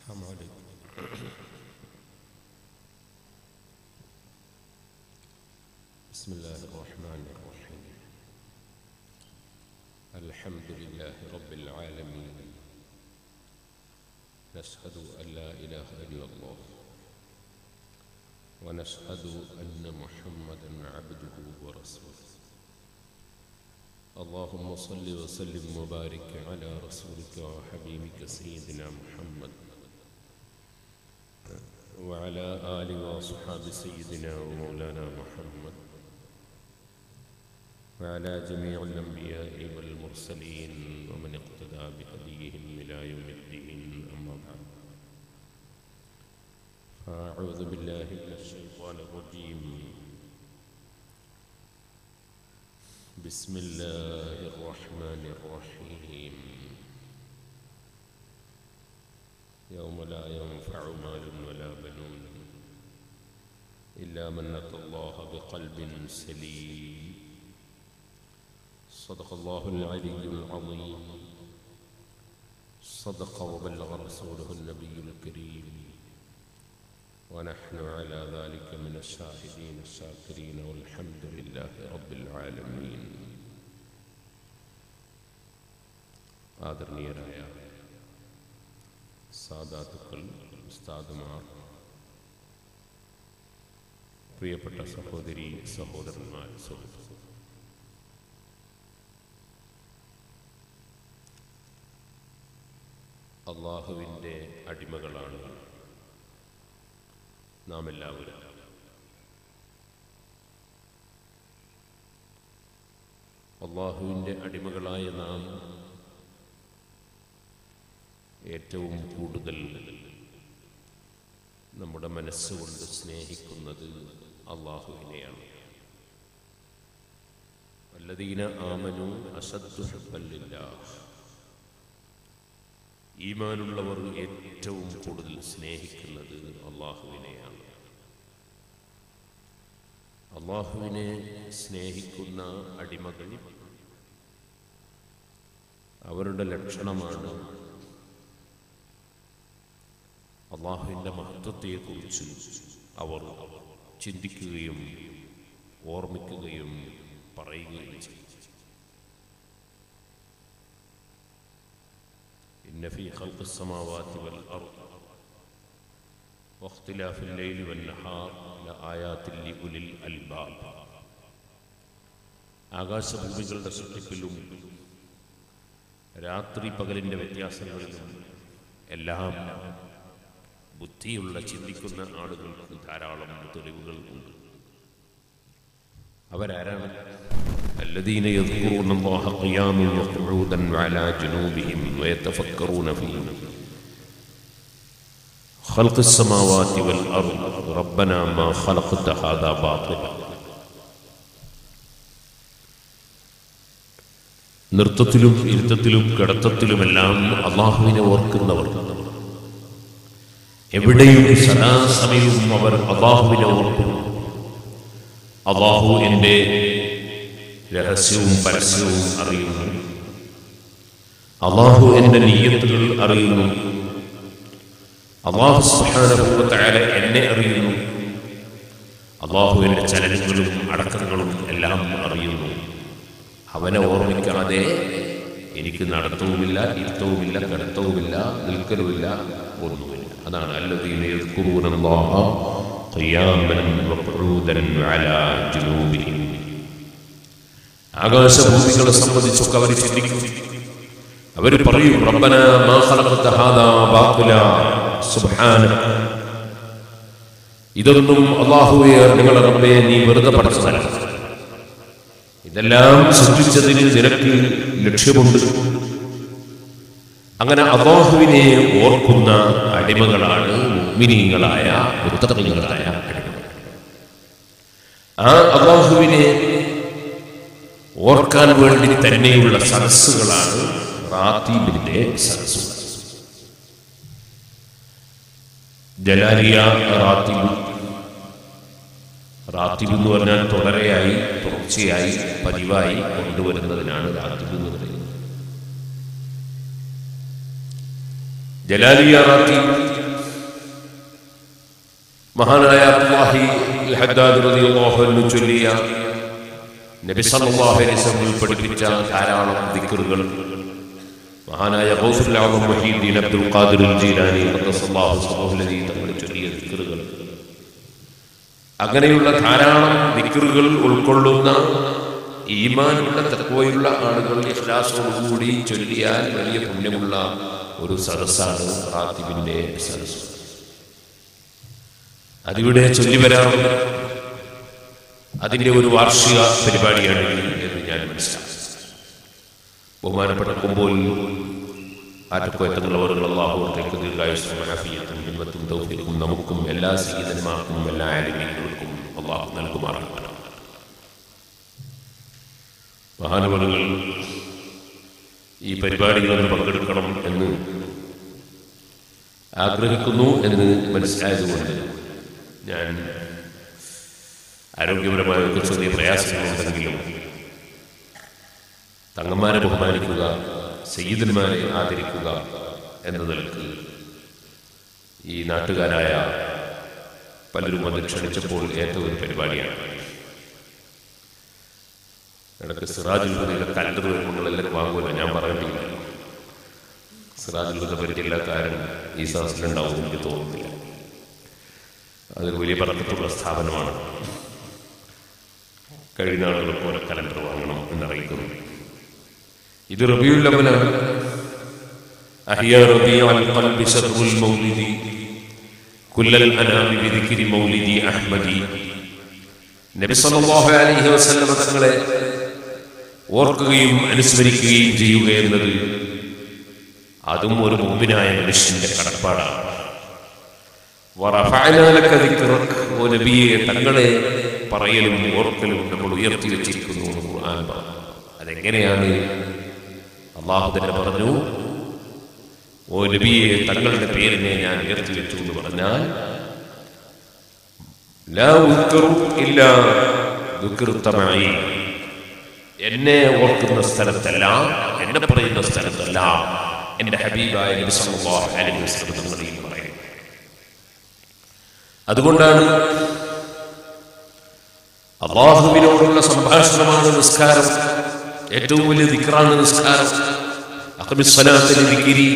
السلام عليكم بسم الله الرحمن الرحيم الحمد لله رب العالمين نشهد أن لا إله إلا الله ونشهد أن محمدا عبده ورسوله اللهم صل وسلم وبارك على رسولك وحبيبك سيدنا محمد وعلى آل وأصحاب سيدنا ومولانا محمد وعلى جميع الأنبياء والمرسلين ومن اقتدى بهديهم إلى يوم الدين أما بعد فأعوذ بالله من الشيطان الرجيم بسم الله الرحمن الرحيم يوم لا ينفع مال ولا بنون إلا من أتى الله بقلب سليم صدق الله العلي العظيم صدق وبلغ رسوله النبي الكريم ونحن على ذلك من الشاهدين الشاكرين والحمد لله رب العالمين ആദരണീയരായ സാദാത്തുക്കൾ ഉസ്താദുമാർ പ്രിയപ്പെട്ട സഹോദരി സഹോദരന്മാർ സുഹൃത്തുക്കൾ അള്ളാഹുവിൻ്റെ അടിമകളാണ് നാം എല്ലാവരും അള്ളാഹുവിൻ്റെ അടിമകളായ നാം ഏറ്റവും കൂടുതൽ നമ്മുടെ മനസ്സുകൊണ്ട് സ്നേഹിക്കുന്നത് അള്ളാഹുവിനെയാണ് വല്ലതീന ആമനു അസദ്ദു ഹബ്ബല്ലില്ല ഈമാനുള്ളവർ ഏറ്റവും കൂടുതൽ സ്നേഹിക്കുന്നത് അള്ളാഹുവിനെയാണ് അള്ളാഹുവിനെ സ്നേഹിക്കുന്ന അടിമകൾ അവരുടെ ലക്ഷണമാണ് അള്ളാഹുവിൻ്റെ മഹത്വത്തെക്കുറിച്ച് അവർ ചിന്തിക്കുകയും ഓർമ്മിക്കുകയും പറയുകയും ചെയ്യും إن في خلق السماوات والأرض واختلاف الليل والنهار لآيات لأولي الألباب ആകാശഭൂമികളുടെ സൃഷ്ടിപ്പിലും രാത്രി പകലിൻ്റെ വ്യത്യാസങ്ങളിലും എല്ലാം ബുദ്ധിയുള്ള ചിന്തിക്കുന്ന ആളുകൾക്ക് ധാരാളം തെളിവുകൾ ഉണ്ട് അവരാരാണ് الذين يذكرون الله قياما وقعودا وعلى جنوبهم ويتفكرون في خلق السماوات والأرض ربنا ما خلقت هذا باطلا നൃത്തത്തിലും ഇരുത്തത്തിലും കിടത്തത്തിലുമെല്ലാം അള്ളാഹുവിനെ ഓർക്കുന്നവർ എവിടെയും സദാസമയവും അവർ അള്ളാഹുവിനെ ഓർക്കുന്നു അള്ളാഹു എൻ്റെ രഹസ്യവും പരസ്യവും അറിയുന്നു അള്ളാഹു എൻ്റെ നീയത്തുകൾ അറിയുന്നു അള്ളാഹു സുഹാനുഭവത്തായ എന്നെ അറിയുന്നു അള്ളാഹു എൻ്റെ ചലനങ്ങളും അടക്കങ്ങളും എല്ലാം അറിയുന്നു അവനെ ഓർമ്മിക്കാതെ എനിക്ക് നടത്തവുമില്ല ഇരുത്തവുമില്ല കിടത്തവുമില്ല നിൽക്കലുമില്ല ഒന്നുമില്ല അതാണ് അല്ലതീന യദ്കുറൂനല്ലാഹ ഖിയാമൻ വഖുഊദൻ അലാ ജുനൂബിഹിം ആകാശഭൂമികളെ സംബന്ധിച്ചൊക്കെ അവർ ചിന്തിക്കും അവർ പറയും റബ്ബന മാ ഖലഖത ഹാദാ ബാത്തില സുബ്ഹാന ഇതൊന്നും അല്ലാഹുവേ നിങ്ങളെ റബ്ബേ നീ വെറുതെ പഠിച്ചതല്ല ഇതെല്ലാം സൃഷ്ടിച്ചതിന് നിനക്ക് ലക്ഷ്യമുണ്ട് അങ്ങനെ അള്ളാഹുവിനെ ഓർക്കുന്ന അടിമകളാണ് മുഅ്മിനീങ്ങളായ മുത്തഖീങ്ങളായ അടിമകൾ ആ അള്ളാഹുവിനെ ഓർക്കാൻ വേണ്ടി തന്നെയുള്ള സദസ്സുകളാണ് റാത്തീബിന്റെ സദസ്സുകൾ ജലാലിയ റാത്തീബ് റാത്തീബ് എന്ന് പറഞ്ഞാൽ തുടരെയായി തുടർച്ചയായി പതിവായി കൊണ്ടുവരുന്നതിനാണ് റാത്തീബ് എന്ന് പറയുന്നത് ജലാലിയ റാത്തീബ് മഹാനായ അബ്ദുല്ലാഹി അൽ ഹദ്ദാദ് റളിയല്ലാഹു അൻഹു ചൊല്ലിയ നബി സല്ലല്ലാഹു അലൈഹി വസല്ലം പഠിപ്പിച്ച ധാരാളം ദിക്റുകൾ മഹാനായ ഗൗസുൽ ആദം മുഹീദ്ദീൻ അബ്ദുൽ ഖാദിർ അൽ ജീലാനി ഖദ്ദസല്ലാഹു സല്ലല്ലാഹു അലൈഹി തങ്ങൾ ചൊല്ലിയ ദിക്റുകൾ അങ്ങനെയുള്ള ധാരാളം ദിക്റുകൾ ഉൾക്കൊള്ളുന്ന ഈമാനുള്ള തത്വയുള്ള ആളുകൾ ഇഖ്ലാസോടുകൂടി ചൊല്ലിയാൽ വലിയ പുണ്യമുള്ള ഒരു സദസ്സാണ് റാത്തിബിന്റെ സദസ്സ് അതിവിടെ ചൊല്ലി വരാറുണ്ട് അതിന്റെ ഒരു വാർഷിക പരിപാടിയാണ് എന്ന് ഞാൻ മനസ്സിലാക്കി ബഹുമാനപ്പെട്ട കുമ്പോൾ ആറ്റക്കോയത്തുള്ളവർ അള്ളാഹുത്തേക്ക് ദീർഘായുസ്സും ആഫിയത്തും ഹിമ്മത്തും തൗഫീഖും നമുക്കും എല്ലാ സീതന്മാർക്കും എല്ലാ ആലിമീങ്ങൾക്കും അള്ളാഹു നൽകുമാറാകട്ടെ മഹാനവറുകൾ ഈ പരിപാടികളിൽ പങ്കെടുക്കണം എന്ന് ആഗ്രഹിക്കുന്നു എന്ന് മനസ്സിലായതുകൊണ്ട് ഞാൻ ആരോഗ്യപരമായ ഒരു ചെറിയ പ്രയാസങ്ങളുണ്ടെങ്കിലും തങ്ങന്മാരെ ബഹുമാനിക്കുക സയ്യിദന്മാരെ ആദരിക്കുക എന്ന നിലക്ക് ഈ നാട്ടുകാരായ പലരും അത് ക്ഷണിച്ചപ്പോൾ ഏറ്റവും ഒരു പരിപാടിയാണ് ഇടയ്ക്ക് സിറാജുൽ ഹുദയുടെ കലണ്ടർ വരുമ്പോൾ എല്ലാവരും വാങ്ങുമല്ലോ ഞാൻ പറയേണ്ടിയില്ല സിറാജുൽ ഹുദ പരിചയമില്ലാത്ത ഈ സദസ്സിലുണ്ടാവും എനിക്ക് തോന്നുന്നില്ല അതൊരു വലിയ പറക്കത്തുള്ള സ്ഥാപനമാണ് കഴിഞ്ഞ ആളുകൾ പോലെ കലണ്ടർ വാങ്ങണം എന്നറിയിക്കുന്നു ഇത് റബിയുൽ അവലാണ് അഹിയ റബിയ അൽ ഖൽബി ശർറുൽ മൗലിദി കുല്ലൽ അനാമി ബിദിക്രി മൗലിദി അഹ്മദി നബി സല്ലല്ലാഹു അലൈഹി വസല്ലം തങ്ങളെ ഓർക്കുകയും അനുസ്മരിക്കുകയും ചെയ്യുക എന്നത് അതും ഒരു മുമ്പിനായ മനുഷ്യന്റെ കടപ്പാടാണ് വറഫഅനാ ലക ദിക്റക് ഓ നബിയെ തങ്ങളെ പറയലും ഓർക്കലും നമ്മൾ ഉയർത്തി വെച്ചിരിക്കുന്നു എന്ന് ഖുർആൻ പറഞ്ഞു അതെങ്ങനെയാണ് അള്ളാഹു തന്നെ പറഞ്ഞു ഓ നബിയെ തങ്ങളുടെ പേരിനെ ഞാൻ ഉയർത്തി വെച്ചു എന്ന് പറഞ്ഞാൽ ലാ ഉദ്കറു ഇല്ലാ ദുഃഖിർത്തമായി എന്നെ ഓർക്കുന്ന സ്ഥലത്തല്ല എന്നെ പറയുന്ന സ്ഥലത്തല്ല എന്റെ ഹബീബായ നബി സല്ലല്ലാഹു അലൈഹി വസല്ലം തങ്ങളിൽ പറയുന്നത് അതുകൊണ്ടാണ് അള്ളാഹുവിനോടുള്ള സംഭാഷണമാണ് നിസ്കാരം ഏറ്റവും വലിയ ദിക്റാണ് നിസ്കാരം അഖമിസ്സലാത്തിന് ദിക്രി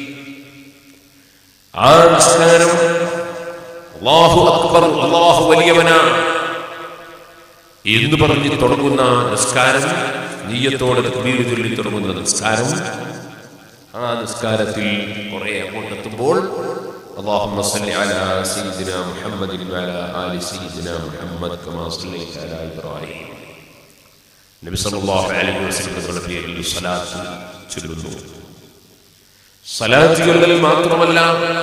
ആ നിസ്കാരം അള്ളാഹു അക്ബർ അള്ളാഹു വലിയവനാണ് എന്ന് പറഞ്ഞ് തുടങ്ങുന്ന നിസ്കാരം നീയത്തോടെ തക്ബീർ ചൊല്ലി തുടങ്ങുന്ന നിസ്കാരം ആ നിസ്കാരത്തിൽ കുറെ അങ്ങോട്ടെത്തുമ്പോൾ اللهم صل على سيدنا محمد وعلى آل سيدنا محمد كما صليت على إبراهيم നബി സല്ലല്ലാഹു അലൈഹി വസല്ലം തങ്ങളുടെ പേരിൽ സ്വലാത്ത് ചൊല്ലുന്നു സ്വലാത്ത് ചൊല്ലൽ മാത്രമല്ല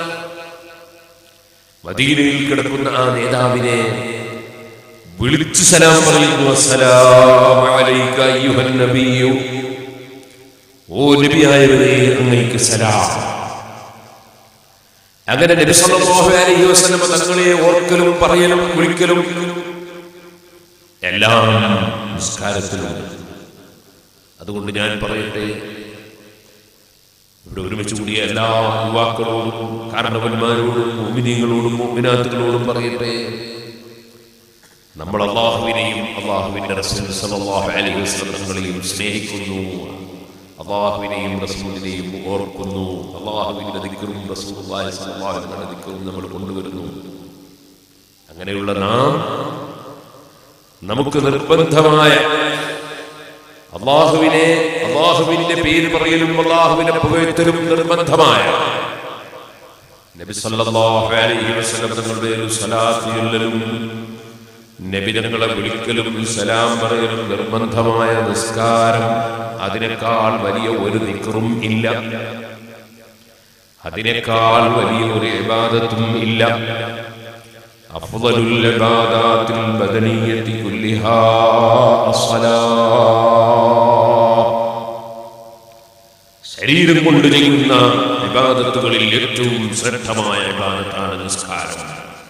മദീനയിൽ കിടക്കുന്ന ആ നേതാവിനെ വിളിച്ചു സലാം പറയുന്നു അസ്സലാമു അലൈക അയ്യുഹൻ നബിയു ഓ നബിയായവരെ അങ്ങേക്ക് സലാം അങ്ങനെ നബി സല്ലല്ലാഹു അലൈഹി വസല്ലം തങ്ങളെ ഓർക്കലും പറയലും വിളിക്കലും എല്ലാം നിസ്കാരത്തിലുണ്ട് അതുകൊണ്ട് ഞാൻ പറയട്ടെ ഇവിടെ ഒരുമിച്ച് കൂടിയ എല്ലാ യുവാക്കളോടും കാരണവന്മാരോടും മോമിനിയങ്ങളോടും മോമിനാത്തുകളോടും പറയട്ടെ നമ്മൾ അള്ളാഹുവിനെയും അള്ളാഹുവിന്റെ റസൂൽ സല്ലല്ലാഹു അലൈഹി വസല്ലം തങ്ങളെയും സ്നേഹിക്കുന്നു അള്ളാഹുവിനെയും റസൂലിനെയും ഓർക്കുന്നു അള്ളാഹുവിന്റെ ദിക്കറും റസൂലുള്ളാഹി സ്വല്ലല്ലാഹു അലൈഹി വസല്ലം ദിക്കറും നമ്മൾ കൊണ്ടുവരുന്നു അങ്ങനെയുള്ള നാം നമുക്ക് നിർബന്ധമായ അള്ളാഹുവിനെ അള്ളാഹുവിന്റെ പേര് പറയലും അള്ളാഹുവിനെ പുകഴ്ത്തലും നിർബന്ധമായ നബി സല്ലല്ലാഹു അലൈഹി വസല്ലം തങ്ങളുടെ ഒരു സ്വലാത്ത് ചൊല്ലലും നബി തങ്ങളെ വിളിക്കലും സലാം പറയലും നിർബന്ധമായ നിസ്കാരം അതിനേക്കാൾ വലിയ ഒരു നിക്കറും ഇല്ല അതിനേക്കാൾ വലിയ ഒരു ഇബാദത്തും ഇല്ല أفضل العبادات البدنية كلها الصلاة ശരീരം കൊണ്ട് ചെയ്യുന്ന വിവാദത്തുകളിൽ ഏറ്റവും ശ്രദ്ധമായ വിവാദത്താണ് നിസ്കാരം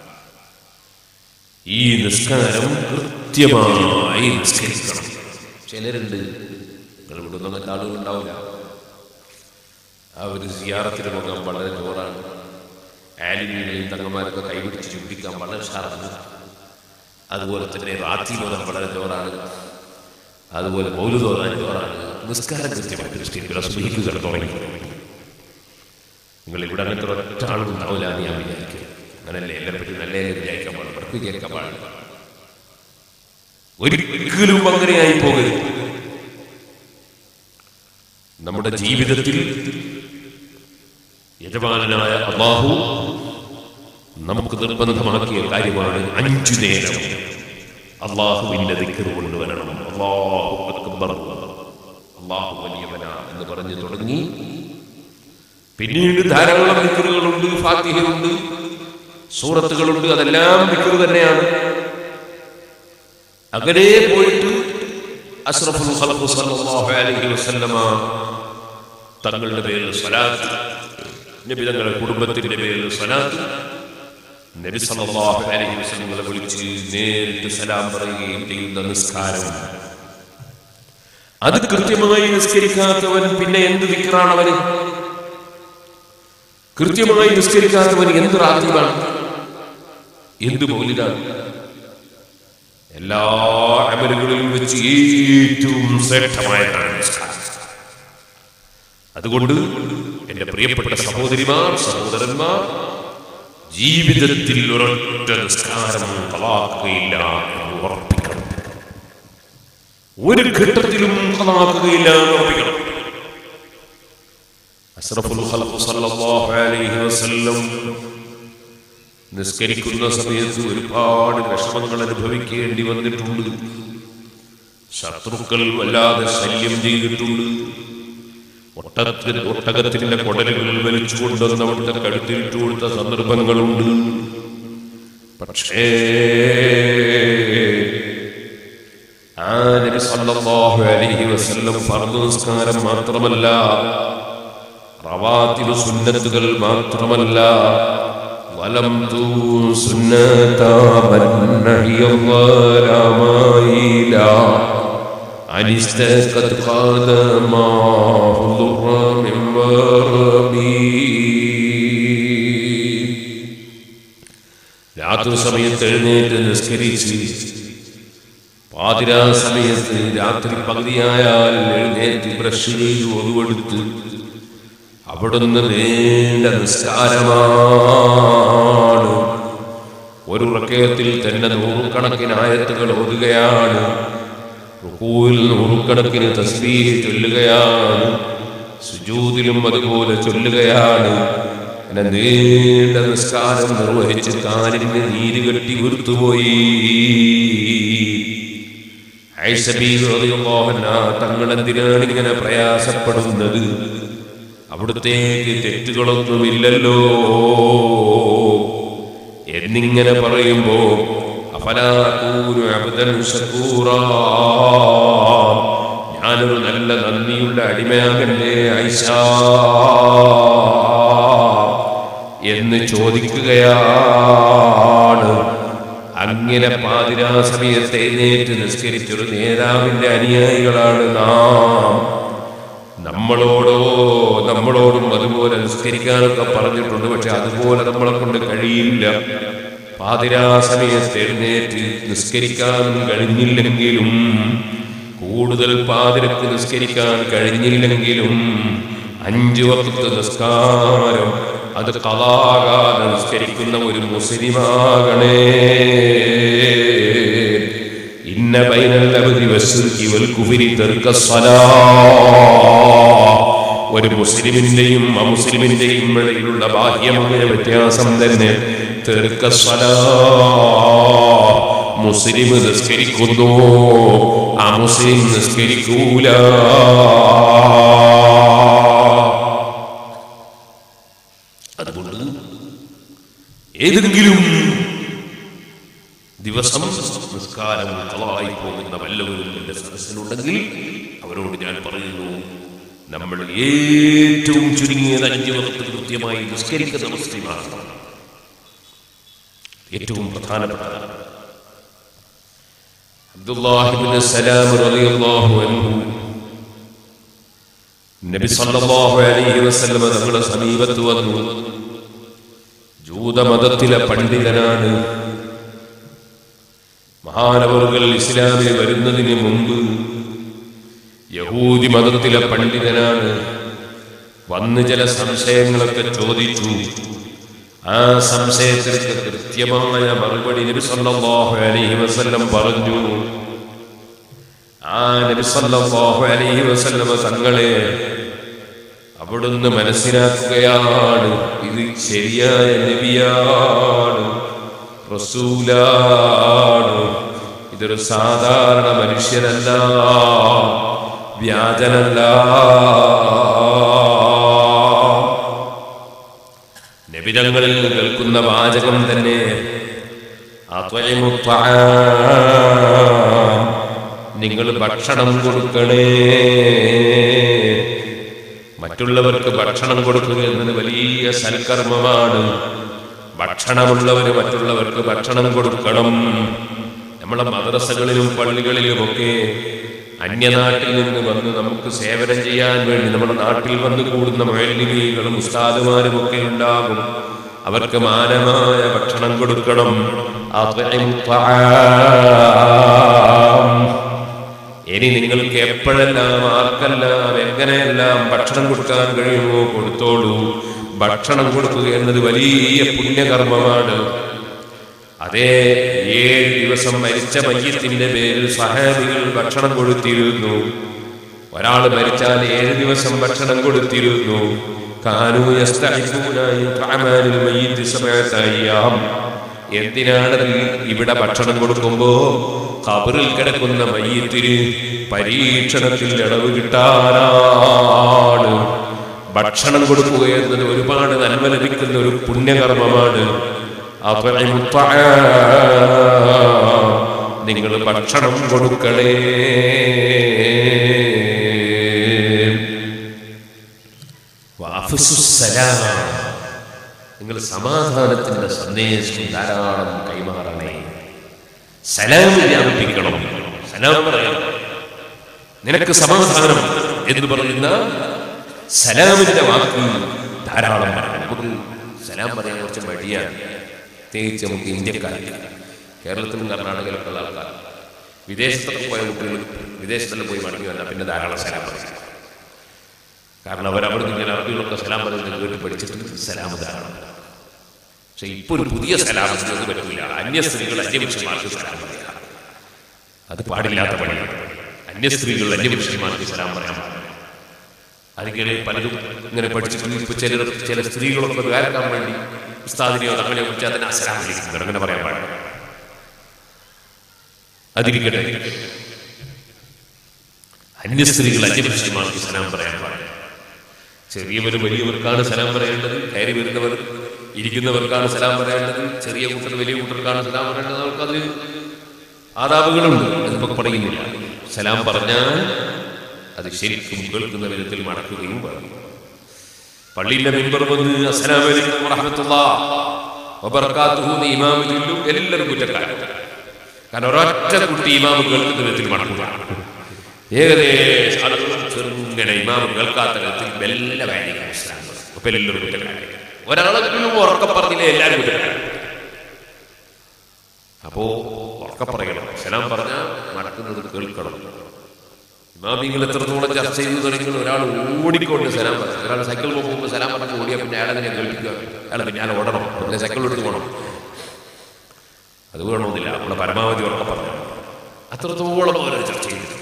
ഈ നിസ്കാരം കൃത്യമായി നിസ്കരിക്കണം ചിലരുണ്ട് നിങ്ങൾ ഇവിടെ ഒന്നും അങ്ങനത്തെ ആളുകൾ ഉണ്ടാവില്ല ആ ഒരു സിയാറത്തിന് പോകാൻ വളരെ ചോറാണ് ആലിമീനെയും തങ്ങന്മാരൊക്കെ കൈപിടിച്ച് ചുംബിക്കാൻ വളരെ ഷാറാണ് അതുപോലെ തന്നെ റാത്തി ബോധം വളരെ ജോറാണ് അതുപോലെ മൗലുതോറാൻ ജോറാണ് നിസ്കാരം കൃത്യമായിട്ട് ക്രിസ്ത്യൻ സുബഹിക്കുക തുടങ്ങി നിങ്ങൾ ഇവിടെ അങ്ങനത്തെ ഒരൊറ്റ ആളും ഉണ്ടാവില്ല എന്ന് ഞാൻ വിചാരിക്കും അങ്ങനല്ലേ എല്ലാം പറ്റി നല്ല വിചാരിക്കാൻ പാടില്ല ഉറപ്പ് വിചാരിക്കാൻ പാടില്ല ഒരിക്കലും അങ്ങനെയായി പോകരുത് നമ്മുടെ ജീവിതത്തിൽ യജമാനായ അള്ളാഹു നമുക്ക് നിർബന്ധമാക്കിയ കാര്യമാണ് അഞ്ചു നേരം അള്ളാഹുവിന്റെ ദിക്കർ കൊണ്ടുവരണം അള്ളാഹു അക്ബർ അള്ളാഹു വലിയവന എന്ന് പറഞ്ഞു തുടങ്ങി പിന്നീട് ധാരാളം ദിക്കറുകളുണ്ട് ഫാത്തിഹയുണ്ട് സൂറത്തുകളുണ്ട് അതെല്ലാം ദിക്കർ തന്നെയാണ് അങ്ങനെ പോയിട്ട് അഷ്റഫുൽ ഖൽഖ് സല്ലല്ലാഹു അലൈഹി വസല്ലമ തങ്ങളുടെ പേരിൽ സ്വലാത്ത് നബി തങ്ങളുടെ കുടുംബത്തിന്റെ പേരിൽ സ്വലാത്ത് നബി സല്ലല്ലാഹു അലൈഹി വസല്ലമയെ വിളിച്ച് നേരിട്ട് സലാം പറയുകയും ചെയ്യുന്ന നിസ്കാരം അത് കൃത്യമായി നിസ്കരിക്കാത്തവൻ പിന്നെ എന്ത് വിക്രാണ് അവന് കൃത്യമായി നിസ്കരിക്കാത്തവൻ എന്ത് റാത്തീവാണ് എന്ത് മൗലിതാണ് എല്ലാ അമലുകളിലും വെച്ച് ഏറ്റവും ശ്രേഷ്ഠമായതാണ് നിസ്കാരം അതുകൊണ്ട് എന്റെ പ്രിയപ്പെട്ട സഹോദരിമാർ സഹോദരന്മാർ ജീവിതത്തിൽ ഒരൊറ്റ നിസ്കാരം കളാക്കുകയില്ല എന്ന് ഉറപ്പിക്കണം ഒരു ഘട്ടത്തിലും കളാക്കുകയില്ല എന്ന് ഉറപ്പിക്കണം അഷ്റഫുൽ ഖൽഖ് സല്ലല്ലാഹു അലൈഹി വസല്ലം നിസ്കരിക്കുന്ന സമയത്ത് ഒരുപാട് വിഷമങ്ങൾ അനുഭവിക്കേണ്ടി വന്നിട്ടുണ്ട് ശത്രുക്കൾ വല്ലാതെ ശല്യം ചെയ്തിട്ടുണ്ട് ഒട്ടകത്തിൽ ഒട്ടകത്തിന്റെ കൊടലുകൾ വലിച്ചു കൊണ്ടുവന്ന് അവിടുത്തെ കഴുത്തിലിട്ട് കൊടുത്ത സന്ദർഭങ്ങളുണ്ട് പക്ഷേ ആ നബി സല്ലല്ലാഹു അലൈഹി വസല്ലം ഫർദ് നിസ്കാരം മാത്രമല്ല റവാത്തിബ് സുന്നത്തുകൾ മാത്രമല്ല ظلمت سنة من نهي الظلمائلا عن استكت قدماه ضر من وربي രാത്രി സമയത്ത് എഴുന്നേറ്റ് നിസ്കരിച്ച് പാതിരാ സമയത്ത് രാത്രി പകുതിയായാൽ എഴുന്നേറ്റ് ബ്രഷ് ചെയ്ത് ഒതുവെടുത്ത് അവിടുന്ന് നീണ്ട നിസ്കാരമാണ് ഒരു റക്കയത്തിൽ തന്നെ നൂറുകണക്കിന് ആയത്തുകൾ ഓതുകയാണ് റുക്കൂവിൽ നൂറുകണക്കിന് തസ്ബീഹ് ചൊല്ലുകയാണ് സുജൂദിലും അതുപോലെ ചൊല്ലുകയാണ് എന്നെ നീണ്ട നിസ്കാരം നിർവഹിച്ച് കാലിന് നീര് കെട്ടി വീർത്തുപോയി തങ്ങൾ എന്തിനാണ് ഇങ്ങനെ പ്രയാസപ്പെടുന്നത് അവിടുത്തേക്ക് തെറ്റുകളൊന്നുമില്ലല്ലോ എന്നിങ്ങനെ പറയുമ്പോ അഫലാകൂനു അബ്ദൻ ശക്കൂറാ ഞാനൊരു നല്ല നന്ദിയുള്ള അടിമയാകല്ലേ ഐഷ എന്ന് ചോദിക്കുകയാണ് അങ്ങനെ പാതിരാ സമയത്ത് എഴുന്നേറ്റ് നിസ്കരിച്ചൊരു നേതാവിന്റെ അനുയായികളാണ് നാം നമ്മളോടോ നമ്മളോടും അതുപോലെ നിസ്കരിക്കാനൊക്കെ പറഞ്ഞിട്ടുണ്ട് പക്ഷെ അതുപോലെ നമ്മളെ കൊണ്ട് കഴിയില്ല പാതിരാ സമയത്ത് എഴുന്നേറ്റ് നിസ്കരിക്കാൻ കഴിഞ്ഞില്ലെങ്കിലും കൂടുതൽ പാതിരക്ക് നിസ്കരിക്കാൻ കഴിഞ്ഞില്ലെങ്കിലും അഞ്ചു വക്കത്ത് നിസ്കാരം അത് കലാകാതെ നിസ്കരിക്കുന്ന ഒരു മുസ്ലിമാകണേ ഇന്ന ബൈനൽ അബ്ദി വസ്സുർക്കി വൽ കുഫരി തർക്ക ഒരു മുസ്ലിമിന്റെയും അമുസ്ലിമിന്റെയും ഇടയിലുള്ള ബാഹ്യമായ വ്യത്യാസം തന്നെ തെർക്ക മുസ്ലിം നിസ്കരിക്കുന്നു ആ മുസ്ലിം നിസ്കരിക്കൂല അതുകൊണ്ട് ഏതെങ്കിലും ദിവസം നിസ്കാരം കളായി പോകുന്ന വല്ലവരും എന്റെ സദസ്സിലുണ്ടെങ്കിൽ അവരോട് ഞാൻ പറയുന്നു നമ്മൾ ഏറ്റവും ചുരുങ്ങിയത് അഞ്ചു വക്കത്ത് കൃത്യമായി നിസ്കരിക്കുന്ന മുസ്ലിമാണ് ഏറ്റവും പ്രധാനപ്പെട്ട അബ്ദുല്ലാഹിബ്നു സലാം റളിയല്ലാഹു അൻഹു നബി സല്ലല്ലാഹു അലൈഹി വസല്ലം തങ്ങളുടെ സമീപത്ത് വന്നു യഹൂദമതത്തിലെ പണ്ഡിതനാണ് മഹാനവറുകൾ ഇസ്ലാമിൽ വരുന്നതിന് മുമ്പ് യഹൂദി മതത്തിലെ പണ്ഡിതനാണ് വന്ന് ചില സംശയങ്ങളൊക്കെ ചോദിച്ചു ആ സംശയത്തിற்கு കൃത്യമായ മറുപടി നബി സല്ലല്ലാഹു അലൈഹി വസല്ലം പറഞ്ഞു ആ നബി സല്ലല്ലാഹു അലൈഹി വസല്ലം തങ്ങളെ അവിടുന്ന് മനസ്സിലാക്കുകയാണ് ഇത് ശരിയായ നബിയാണ് റസൂലാണ് ഇതൊരു സാധാരണ മനുഷ്യനല്ല വ്യാജനല്ല നബിതങ്ങളിൽ കേൾക്കുന്ന വാചകം തന്നെ അത്വയമുത്വാം. നിങ്ങൾ ഭക്ഷണം കൊടുക്കണേ മറ്റുള്ളവർക്ക് ഭക്ഷണം കൊടുക്കുക എന്നത് വലിയ സൽക്കർമ്മമാണ് ഭക്ഷണമുള്ളവര് മറ്റുള്ളവർക്ക് ഭക്ഷണം കൊടുക്കണം നമ്മളെ മദ്രസകളിലും പള്ളികളിലുമൊക്കെ അന്യനാട്ടിൽ നിന്ന് വന്ന് നമുക്ക് സേവനം ചെയ്യാൻ വേണ്ടി നമ്മുടെ നാട്ടിൽ വന്ന് കൂടുന്ന മഴലികളും ഉസ്താദുമാരും ഒക്കെ ഉണ്ടാകും അവർക്ക് മാനമായ ഭക്ഷണം കൊടുക്കണം അത്വഇമു ത്വആം. ഇനി നിങ്ങൾക്ക് എപ്പോഴെല്ലാം ആർക്കെല്ലാം എങ്ങനെയെല്ലാം ഭക്ഷണം കൊടുക്കാൻ കഴിയുമോ കൊടുത്തോളൂ ഭക്ഷണം കൊടുക്കുക എന്നത് വലിയ പുണ്യകർമ്മമാണ് അതേ ഏഴ് ദിവസം മരിച്ച മയ്യത്തിന്റെ പേരിൽ സഹാബികൾ ഭക്ഷണം കൊടുത്തിരുന്നു ഒരാൾ മരിച്ചാൽ ഏഴ് ദിവസം ഭക്ഷണം കൊടുത്തിരുന്നു കാനൂ യസ്തഹിബൂന ഇത്അമാനിൽ മയ്യിത്തി സബഅത അയ്യാം. എന്തിനാണ് ഇവിടെ ഭക്ഷണം കൊടുക്കുമ്പോ കബറിൽ കിടക്കുന്ന മയ്യത്തിന് പരീക്ഷണത്തിൽ ഇളവ് കിട്ടാനാണ് ഭക്ഷണം കൊടുക്കുക എന്നത് ഒരുപാട് നന്മ ലഭിക്കുന്ന ഒരു പുണ്യകർമ്മമാണ് അത്വഇമു ത്വആം. നിങ്ങൾ ഭക്ഷണം കൊടുക്കണേ വഅഫ്സുസ് സലാം. നിങ്ങൾ സമാധാനത്തിന്റെ സന്ദേശം ധാരാളം കൈമാറണേ സലാം വ്യാപിപ്പിക്കണം സലാം പറയണം നിനക്ക് സമാധാനം എന്ന് പറയുന്ന സലാമിന്റെ വാക്ക് ധാരാളം പറയണം നമുക്ക് സലാം പറയാൻ കുറച്ച് മടിയാണ് പ്രത്യേകിച്ച് നമുക്ക് ഇന്ത്യക്കാർക്ക് കേരളത്തിലും കർണാടകയിലൊക്കെ ഉള്ള ആൾക്കാർ വിദേശത്തൊക്കെ പോയ കുട്ടികൾ വിദേശത്തെല്ലാം പോയി മടങ്ങി വന്നാൽ പിന്നെ ധാരാളം സലാം പറയും കാരണം അവരവിടുന്ന് ഇങ്ങനെ അറബികളൊക്കെ സലാം പറയുന്നത് കേട്ട് പഠിച്ചിട്ട് സലാം ധാരാളം പക്ഷെ ഇപ്പൊ ഒരു പുതിയ സലാം അത് പറ്റില്ല അന്യ സ്ത്രീകൾ അന്യപുരുഷന്മാർക്ക് സലാം പറയാം അത് പാടില്ലാത്ത പണിയാണ് അന്യ സ്ത്രീകൾ അന്യപുരുഷന്മാർക്ക് സലാം പറയാൻ പാടില്ല അതിങ്ങനെ പലരും ഇങ്ങനെ പഠിച്ചിട്ട് ഇപ്പൊ ചില ചില സ്ത്രീകളൊക്കെ ദ്വാരക്കാൻ വേണ്ടി ഉസ്താദിനെയോ തങ്ങളെയോ കുറിച്ച് അതിനെ അസലാം വിളിക്കുന്നത് അങ്ങനെ പറയാൻ പാടില്ല അതിരിക്കട്ടെ അന്യ സ്ത്രീകൾ അന്യപുരുഷന്മാർക്ക് സലാം പറയാൻ പാടില്ല ചെറിയവർ വലിയവർക്കാണ് സലാം പറയേണ്ടത് കയറി വരുന്നവർ ഇരിക്കുന്നവർക്കാണ് സലാം പറയേണ്ടത് ചെറിയ കുട്ടർ വലിയ കുട്ടർക്കാണ് സലാം പറയേണ്ടത് അവർക്കത് ആദാബുകളുണ്ട് അതിപ്പോ പറയുന്നില്ല സലാം പറഞ്ഞാൽ അത് ശരിക്കും കേൾക്കുന്ന വിധത്തിൽ മടക്കുകയും വേണം പള്ളിയിലെ മെമ്പർ വന്ന് അസ്സലാമു അലൈക്കും വറഹ്മത്തുള്ളാഹ് വബറകാതുഹു എന്ന് ഇമാമ് ചൊല്ലും എല്ലാവരും കുറ്റക്കാരൻ കാരണം ഒരൊറ്റ കുട്ടി ഇമാമ് കേൾക്കുന്ന വിധത്തിൽ മടക്കുക ഏകദേശം ആളുകളും ചെറുങ്ങനെ ഇമാമ് കേൾക്കാത്ത വിധത്തിൽ മെല്ലെ വേദിക്കാൻ ശ്രമിക്കും അപ്പൊ എല്ലാവരും കുറ്റക്കാരൻ ഒരാളെങ്കിലും ഉറക്ക പറഞ്ഞില്ലേ എല്ലാവരും കുറ്റക്കാരൻ അപ്പോ ഉറക്ക പറയണം സലാം പറഞ്ഞാൽ നടക്കുന്നത് കേൾക്കണം ഇമാമിങ്ങൾ എത്രത്തോളം ചർച്ച ചെയ്തു തുടങ്ങി ഒരാൾ ഓടിക്കൊണ്ട് സലാം പറഞ്ഞു ഒരാൾ സൈക്കിൾ പോകുമ്പോൾ സലാം പറഞ്ഞു ഓടിയാൽ പിന്നെ അയാളെ തന്നെ കേൾപ്പിക്കുക അയാൾ പിന്നെ അയാൾ ഓടണം പിന്നെ സൈക്കിൾ എടുത്ത് പോകണം അത് വേണമെന്നില്ല നമ്മളെ പരമാവധി ഉറക്കം പറഞ്ഞു അത്രത്തോളം അവർ ചർച്ച ചെയ്തു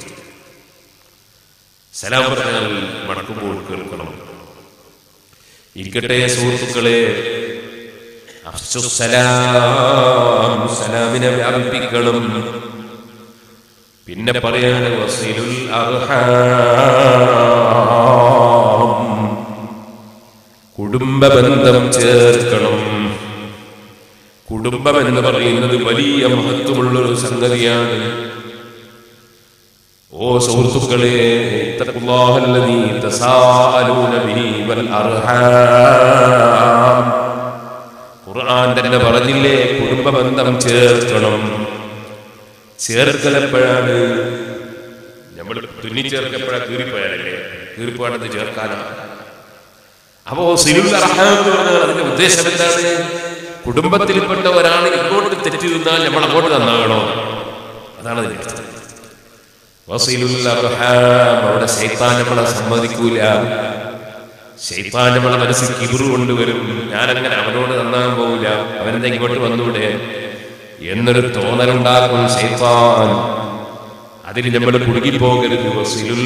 സലാം പറഞ്ഞാൽ മടക്കുമ്പോൾ കേൾക്കണം ഇരിക്കട്ടെ സുഹൃത്തുക്കളെ അഫ്ശുസ് സലാം സലാമിനെ വ്യാപിപ്പിക്കണം പിന്നെ പറയാണ് വസീലുൽ അർഹാം കുടുംബ ബന്ധം ചേർക്കണം കുടുംബം എന്ന് പറയുന്നത് വലിയ മഹത്വമുള്ളൊരു സംഗതിയാണ് ഓ സുഹൃത്തുക്കളെ ഇത്തഖുല്ലാഹല്ലദീ തസാഅലൂന ബിഹി വൽ അർഹാം ഖുർആൻ തന്നെ പറഞ്ഞില്ലേ കുടുംബ ബന്ധം ചേർക്കണം ചേർക്കൽ എപ്പോഴാണ് നമ്മൾ തുന്നി ചേർക്കപ്പോഴാ കീറിപ്പോയാലല്ലേ കീറിപ്പോയാണെന്ന് ചേർക്കാനാ അപ്പോ സിലുൽ അർഹാം എന്ന് പറഞ്ഞാൽ അതിന്റെ ഉദ്ദേശം എന്താണ് കുടുംബത്തിൽപ്പെട്ട ഒരാൾ ഇങ്ങോട്ട് തെറ്റി നിന്നാൽ നമ്മൾ അങ്ങോട്ട് നന്നാകണോ അതാണ് അതിന്റെ അർത്ഥം. വസീലുൽ അർഹാം. അവിടെ ശൈത്താൻ നമ്മളെ സമ്മതിക്കൂല ശൈത്താൻ നമ്മളെ മനസ്സിൽ കിബിറു കൊണ്ടുവരും ഞാനങ്ങനെ അവനോട് നന്നാകാൻ പോകില്ല അവനെന്താ ഇങ്ങോട്ട് വന്നൂടെ എന്നൊരു തോന്നലുണ്ടാക്കും ശൈത്താൻ അതിന് നമ്മൾ കുടുങ്ങിപ്പോകരുത് വസീലുൽ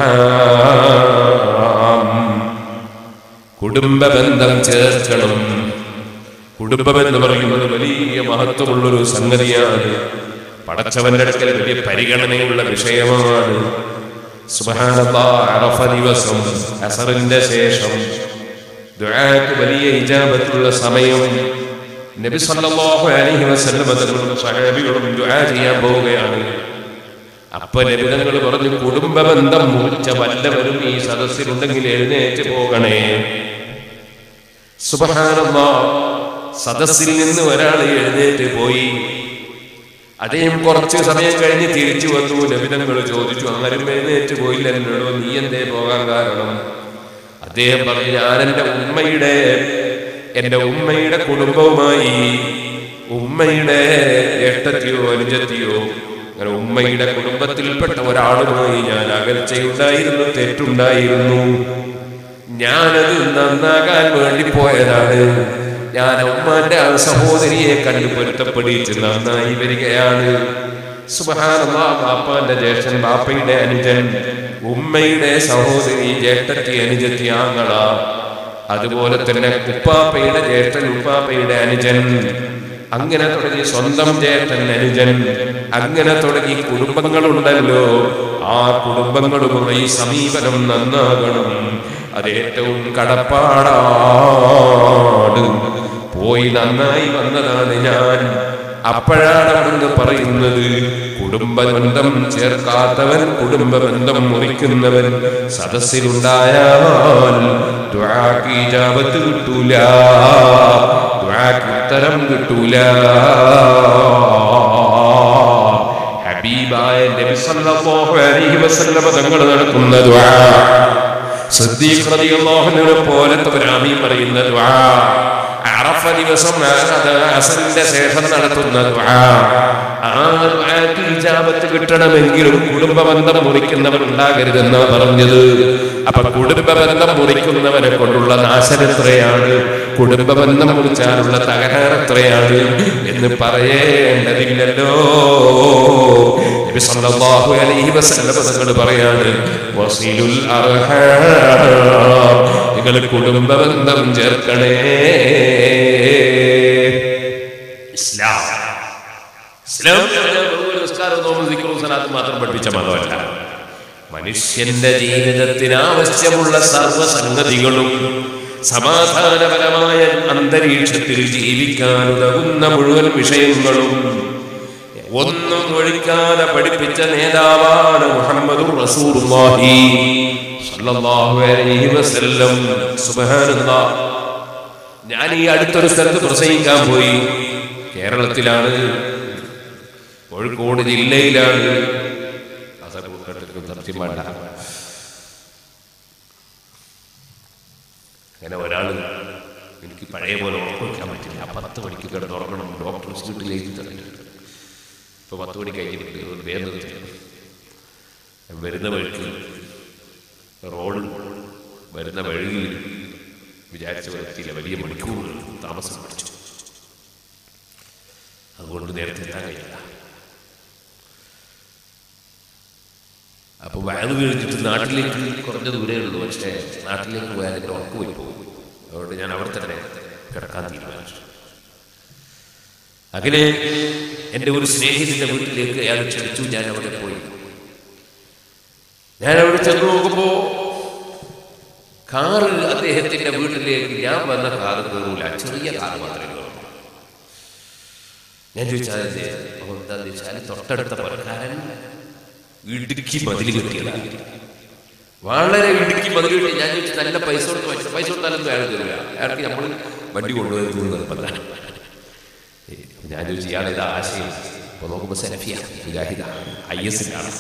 അർഹാം കുടുംബ ബന്ധം ചേർക്കണം കുടുംബം എന്ന് പറയുന്നത് വലിയ മഹത്വമുള്ളൊരു സംഗതിയാണ് പടച്ചവന്റെ അടുക്കൽ വലിയ പരിഗണനയുള്ള വിഷയമാണ് സുബ്ഹാനല്ലാഹ്, അറഫ ദിവസം അസറിന്റെ ശേഷം ദുആക്ക് വലിയ ഇജാബത്തുള്ള സമയം നബി സല്ലല്ലാഹു അലൈഹി വസല്ലം തങ്ങളും സഹാബികളും ദുആ ചെയ്യാൻ പോവുകയാണ് അപ്പൊ നബിതങ്ങൾ പറഞ്ഞു കുടുംബ ബന്ധം മുറിച്ച വല്ലവരും ഈ സദസ്സിലുണ്ടെങ്കിൽ എഴുന്നേറ്റ് പോകണേ സുബഹാനല്ലാ സദസ്സിൽ നിന്ന് ഒരാൾ എഴുന്നേറ്റ് പോയി അദ്ദേഹം കുറച്ച് സമയം കഴിഞ്ഞ് തിരിച്ചു വന്നു നബിതങ്ങൾ ചോദിച്ചു ആരും എഴുന്നേറ്റ് പോയില്ലല്ലോ നീ എന്തേ പോകാൻ കാരണം അദ്ദേഹം പറഞ്ഞു ഞാൻ എൻ്റെ ഉമ്മയുടെ എൻ്റെ ഉമ്മയുടെ കുടുംബവുമായി ഉമ്മയുടെ ഏട്ടത്തിയോ അനുജത്തിയോ അങ്ങനെ ഉമ്മയുടെ കുടുംബത്തിൽപ്പെട്ട ഒരാളുമായി ഞാൻ അകൽച്ചയുണ്ടായിരുന്നു തെറ്റുണ്ടായിരുന്നു ഞാനത് നന്നാകാൻ വേണ്ടി പോയതാണ് ഞാൻ ഉമ്മാന്റെ ആ സഹോദരിയെ കണ്ടു പൊരുത്തപ്പെടിച്ച് നന്നായി വരികയാണ് സുബഹാനല്ലാ ബാപ്പാന്റെ ജ്യേഷ്ഠൻ ബാപ്പയുടെ അനുജൻ ഉമ്മയുടെ സഹോദരി ജ്യേഷ്ഠത്തി അനുജത്തി ആങ്ങള അതുപോലെ തന്നെ ഉപ്പാപ്പയുടെ ജ്യേഷ്ഠൻ ഉപ്പാപ്പയുടെ അനുജൻ അങ്ങനെ തുടങ്ങി സ്വന്തം ജ്യേഷ്ഠൻ അനുജൻ അങ്ങനെ തുടങ്ങി കുടുംബങ്ങളുണ്ടല്ലോ ആ കുടുംബങ്ങളുമായി സമീപനം നന്നാകണം അത് ഏറ്റവും കടപ്പാടാണ് പോയി നന്നായി വന്നതാണ് ഞാൻ അപ്പോഴാണ് അവിടുന്ന് പറയുന്നത് കുടുംബബന്ധം ചേർക്കാത്തവൻ കുടുംബബന്ധം മുറിക്കുന്നവൻ സദസ്സിലുണ്ടായാൽ ദുആക്ക് ഇജാബത്ത് കിട്ടൂല ദുആക്ക് ഉത്തരം കിട്ടൂല ഹബീബായ നബി സല്ലല്ലാഹു അലൈഹി വസല്ലമ തങ്ങൾ നടക്കുന്ന ദുആ സിദ്ദീഖ് റളിയല്ലാഹു അൻഹുവിനെ പോലത്തെ ഒരു ആമീൻ പറയുന്ന ദുആ അറഫ ദിവസം അത് അസറിന്റെ ശേഷം നടത്തുന്ന ദുആ ആ ദുആക്ക് ഇജാബത്ത് കിട്ടണമെങ്കിലും കുടുംബ ബന്ധം മുറിക്കുന്നവൻ ഉണ്ടാകരുതെന്നാ പറഞ്ഞത് അപ്പൊ കുടുംബ ബന്ധം മുറിക്കുന്നവനെ കൊണ്ടുള്ള നാശം എത്രയാണ് കുടുംബ ബന്ധം മുറിച്ചാലുള്ള തകരാറ് എത്രയാണ് എന്ന് പറയേണ്ടതില്ലല്ലോ നബി സല്ലല്ലാഹു അലൈഹി വസല്ലം തങ്ങൾ പറയാണ് വസീലുൽ അർഹാം നിങ്ങൾ കുടുംബ ബന്ധം ചേർക്കണേ ഇസ്ലാം ഇസ്ലാം എന്ന് പറഞ്ഞാൽ വെറും ഒരു നിസ്കാരവും നോമ്പും ദിക്റും സലാത്തും മാത്രം പഠിപ്പിച്ച മതമല്ല മനുഷ്യന്റെ ജീവിതത്തിന് ആവശ്യമുള്ള സർവ്വസംഗതികളും സമാധാനപരമായ അന്തരീക്ഷത്തിൽ ജീവിക്കാൻ ഉതകുന്ന മുഴുവൻ വിഷയങ്ങളും ഒന്നും ഒഴിക്കാതെ പഠിപ്പിച്ച നേതാവാണ് മുഹമ്മദ് റസൂലുള്ളാഹി സ്വല്ലല്ലാഹു അലൈഹി വസല്ലം സുബ്ഹാനല്ലാഹ് ഞാൻ ഈ അടുത്തൊരു സ്ഥലത്ത് പ്രസംഗിക്കാൻ പോയി കേരളത്തിലാണ് കോഴിക്കോട് ജില്ലയിലാണ് കാസർഗോഡ് സത്യം വേണ്ട അങ്ങനെ ഒരാൾ എനിക്ക് പഴയ പോലെ ഉറക്കം വയ്ക്കാൻ പറ്റില്ല പത്ത് മണിക്ക് കിടന്ന് ഉറങ്ങണം ഡോക്ടർ ഇൻസ്റ്റിറ്റ്യൂട്ടിൽ എഴുതി തന്നിട്ടുണ്ട് ഇപ്പൊ പത്ത് മണി കഴിഞ്ഞിട്ട് ഒരു വേഗം വരുന്ന വഴിക്ക് റോഡ് വരുന്ന വഴിയിൽ വിചാരിച്ച വ്യക്തിയിലെ വലിയ മണിക്കൂറുകൾ താമസം പിടിച്ചു അതുകൊണ്ട് നേരത്തെ എത്താൻ കഴിയില്ല അപ്പൊ വയത് കഴിഞ്ഞിട്ട് നാട്ടിലേക്ക് കുറഞ്ഞ ദൂരേ ഉള്ളൂ പക്ഷേ നാട്ടിലേക്ക് പോയാൽ എൻ്റെ ഉറക്ക് പോയി പോകും അതുകൊണ്ട് ഞാൻ അവിടെ തന്നെ കിടക്കാൻ തീരുമാനിച്ചു അങ്ങനെ എൻ്റെ ഒരു സ്നേഹിതന്റെ വീട്ടിലേക്ക് അയാൾ ക്ഷണിച്ചു ഞാൻ അവിടെ പോയി ഞാൻ അവിടെ ചെന്ന് നോക്കുമ്പോ കാറ് അദ്ദേഹത്തിന്റെ വീട്ടിലേക്ക് ഞാൻ വന്ന കാറ് കയറൂല ചെറിയ കാറ് മാത്രമേ കയറൂ ഞാൻ ചോദിച്ചാൽ അപ്പൊ എന്താന്ന് വെച്ചാൽ തൊട്ടടുത്ത പണക്കാരൻ ഇടുക്കി മതിൽ കെട്ടിയതാണ് വളരെ ഇടുക്കി മതിൽ കെട്ടി ഞാൻ ചോദിച്ചു നല്ല പൈസ കൊടുത്ത് പൈസ പൈസ കൊടുത്താലൊന്നും അയാൾ തരില്ല അയാൾക്ക് നമ്മൾ വണ്ടി കൊണ്ടുപോയി നിർബന്ധമാണ് ഞാൻ ചോദിച്ചു ഇയാളെ ഇത് ആശയം അപ്പൊ നോക്കുമ്പോ സെലഫിയ മുജാഹിദ ഐ എസിലാണ്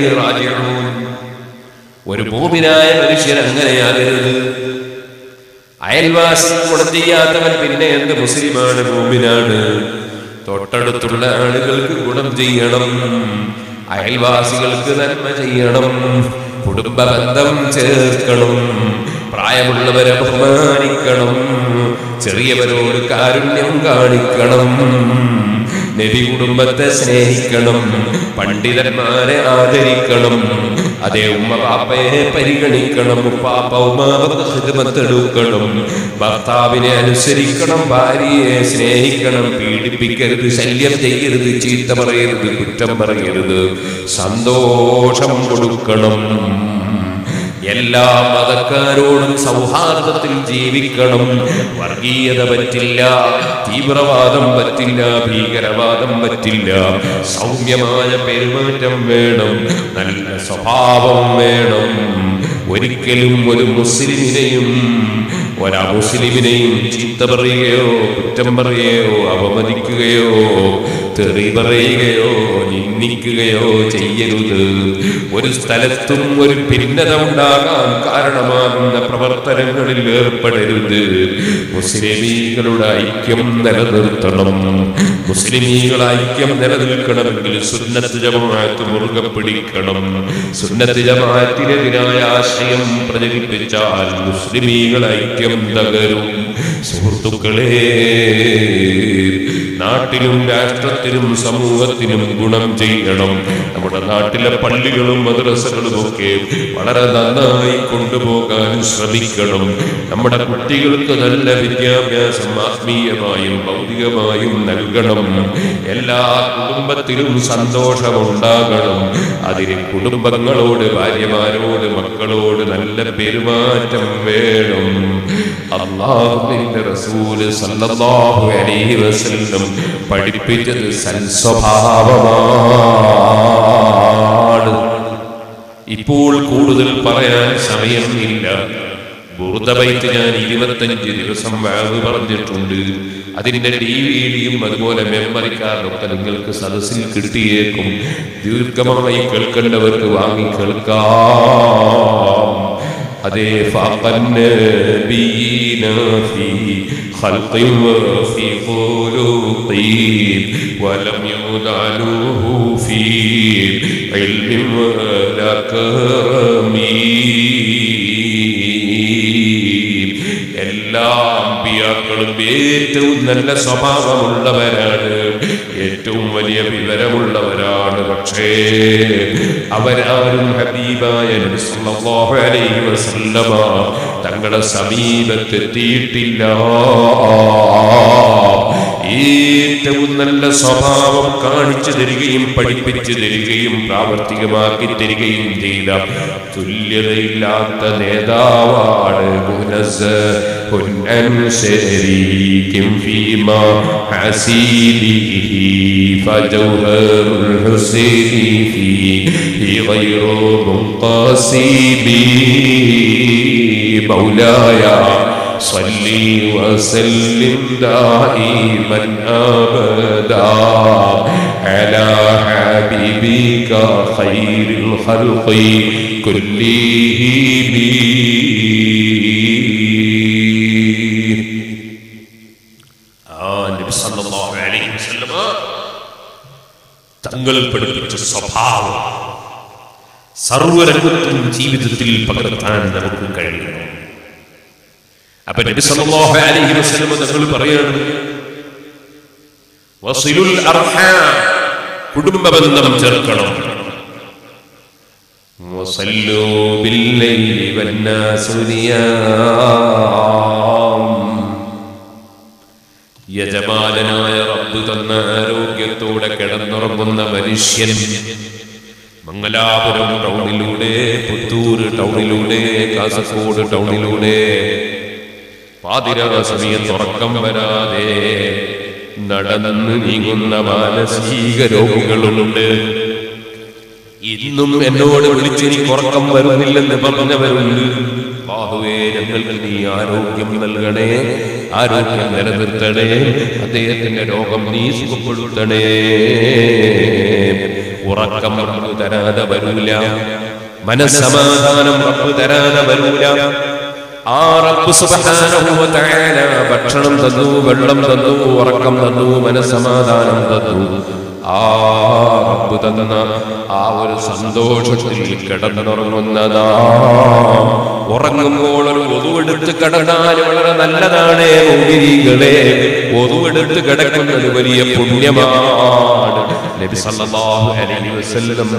ഒരു ഭൂമിനായ മനുഷ്യൻ അങ്ങനെയാകരുത് അയൽവാസി ഗുണം ചെയ്യാത്തവൻ പിന്നെ എന്ത് മുസ്ലിമാണ് മൂമിനാണ് തൊട്ടടുത്തുള്ള ആളുകൾക്ക് ഗുണം ചെയ്യണം അയൽവാസികൾക്ക് നന്മ ചെയ്യണം കുടുംബ ബന്ധം ചേർക്കണം പ്രായമുള്ളവരെ ബഹുമാനിക്കണം ചെറിയവരോട് കാരുണ്യം കാണിക്കണം നബി കുടുംബത്തെ സ്നേഹിക്കണം പണ്ഡിതന്മാരെ ആദരിക്കണം അതേ ഉമ്മ പാപ്പയെ പരിഗണിക്കണം ഉപ്പാപ്പ ഉമാവത്ത് ഹിദ്മത്തെടുക്കണം ഭർത്താവിനെ അനുസരിക്കണം ഭാര്യയെ സ്നേഹിക്കണം പീഡിപ്പിക്കരുത് ശല്യം ചെയ്യരുത് ചീത്ത പറയരുത് കുറ്റം പറയരുത് സന്തോഷം കൊടുക്കണം എല്ലാ മതക്കാരോടും സൗഹാർദ്ദത്തിൽ ജീവിക്കണം വർഗീയത പറ്റില്ല തീവ്രവാദം പറ്റില്ല ഭീകരവാദം പറ്റില്ല സൗമ്യമായ പെരുമാറ്റം വേണം നല്ല സ്വഭാവം വേണം ഒരിക്കലും ഒരു മുസ്ലിമിനെയും ഒരാ മുസ്ലിമിനെയും ചീത്ത പറയുകയോ കുറ്റം പറയുകയോ അവമതിക്കുകയോ തെറി പറയുകയോ നിന്ദിക്കുകയോ ചെയ്യരുത് ഒരു സ്ഥലത്തും ഒരു ഭിന്നത ഉണ്ടാകാൻ കാരണമാകുന്ന പ്രവർത്തനങ്ങളിൽ ഏർപ്പെടരുത് മുസ്ലിമീങ്ങളുടെ ഐക്യം നിലനിർത്തണം മുസ്ലിമീകൾ ഐക്യം നിലനിൽക്കണമെങ്കിൽ സുന്നത്ത് ജമാഅത്ത് മുറുകെ പിടിക്കണം സുന്നത്ത് ജമാഅത്തിനെതിരായ ആശയം പ്രചരിപ്പിച്ചാൽ മുസ്ലിമീകൾ ഐക്യം തകരും സുഹൃത്തുക്കളെ നാട്ടിലും രാഷ്ട്രത്തിനും സമൂഹത്തിനും ഗുണം ചെയ്യണം നമ്മുടെ നാട്ടിലെ പള്ളികളും മദ്രസകളും ഒക്കെ വളരെ നന്നായി കൊണ്ടുപോകാൻ ശ്രമിക്കണം നമ്മുടെ കുട്ടികൾക്ക് നല്ല വിദ്യാഭ്യാസം ആത്മീയമായും ഭൗതികമായും നൽകണം എല്ലാ കുടുംബത്തിലും സന്തോഷമുണ്ടാകണം അതിന് കുടുംബങ്ങളോട് ഭാര്യമാരോട് മക്കളോട് നല്ല പെരുമാറ്റം വേണം അള്ളാഹുവിന്റെ റസൂല് സല്ലല്ലാഹു അലൈഹി വസല്ലം പഠിപ്പിച്ചത് സൽസ്വഭാവമാണ് ഇപ്പോൾ കൂടുതൽ പറയാൻ സമയം ഇല്ല ബുറുദബൈത്ത് ഞാൻ ഇരുപത്തഞ്ച് ദിവസം വാവ് പറഞ്ഞിട്ടുണ്ട് അതിന്റെ ഡി വി ഡിയും അതുപോലെ മെമ്മറി കാർഡൊക്കെ നിങ്ങൾക്ക് സദസ്സിൽ കിട്ടിയേക്കും ദീർഘമായി കേൾക്കേണ്ടവർക്ക് വാങ്ങി കേൾക്കാം അതേ فقنبينا في خلق وفي خلق ولم يدعنوه في علم ولا كرم എല്ലാ അമ്പിയാക്കളും ഏറ്റവും നല്ല സ്വഭാവമുള്ളവരാണ് ഏറ്റവും വലിയ വിവരമുള്ളവരാണ് പക്ഷേ അവരാരും ഹബീബായ നബി സല്ലല്ലാഹു അലൈഹി വസല്ലമ തങ്ങളുടെ സമീപത്തെത്തിയിട്ടില്ല ഏറ്റവും നല്ല സ്വഭാവം കാണിച്ചു തരികയും പഠിപ്പിച്ചു തരികയും പ്രാവർത്തികമാക്കി തരികയും ചെയ്ത തുല്യതയില്ലാത്ത നേതാവാണ് മുനസ്സഹുൻ അൻ ശരീകിൻ ഫീമാ ഹസീലിഹി ഫജൗഹറുൽ ഹുസൈനി ഫീഹി ഗൈറു മുൻഖസിബി മൗലായ صلي وسلم دائما ابدا على حبيبك خير الخلق كلهم നബി സല്ലല്ലാഹു അലൈഹി വസല്ലമ തങ്ങൾ പഠിപ്പിച്ച സ്വഭാവം സർവരംഗത്തും ജീവിതത്തിൽ പകർത്താൻ നമുക്ക് കഴിയണം അപ്പൊ നബി സല്ലല്ലാഹു അലൈഹി വസല്ലം തങ്ങൾ പറയാണ് വസിലുൽ അർഹാം കുടുംബ ബന്ധം ചേർക്കണം വസല്ലു ബില്ലൈലി വന്നാസു നിയാം യജമാനായ റബ്ബ് തന്ന ആരോഗ്യത്തോടെ കിടന്നുറങ്ങുന്ന മനുഷ്യൻ മംഗലാപുരം ടൗണിലൂടെ പുത്തൂർ ടൗണിലൂടെ കാസർഗോഡ് ടൗണിലൂടെ പാതിരാ സമയത്ത് ഉറക്കം വരാതെ നടന്നു നീങ്ങുന്ന മാനസിക രോഗികളുണ്ട് ഇന്നും എന്നോട് വിളിച്ചെനിക്ക് ഉറക്കം വരുന്നില്ലെന്ന് പറഞ്ഞവരുണ്ട് ബാഹുവേ ഞങ്ങൾക്ക് നീ ആരോഗ്യം നൽകണേ ആരോഗ്യം നിലനിർത്തണേ അദ്ദേഹത്തിന്റെ രോഗം നീ സുഖപ്പെടുത്തണേ ഉറക്കം റബ്ബ് തരാതെ വരൂല മനസ്സമാധാനം റബ്ബ് തരാതെ വരൂല ആ റബ്ബ് സുബ്ഹാനഹു വ തആല ഭക്ഷണം തന്നു വെള്ളം തന്നു ഉറക്കം തന്നു മനസ്സമാധാനം തന്നു ആ റബ്ബ് തന്ന ആ ഒരു സന്തോഷത്തിൽ കിടന്നുറങ്ങുന്നതാ ഉറങ്ങുമ്പോൾ ഒരു ഒതുവെടുത്ത് കിടന്നാൽ വളരെ നല്ലതാണ് മുഅ്മിനീങ്ങളെ ഒതുവെടുത്ത് കിടക്കുന്നത് വലിയ പുണ്യമാണ് നബി സല്ലല്ലാഹു അലൈഹി വസല്ലം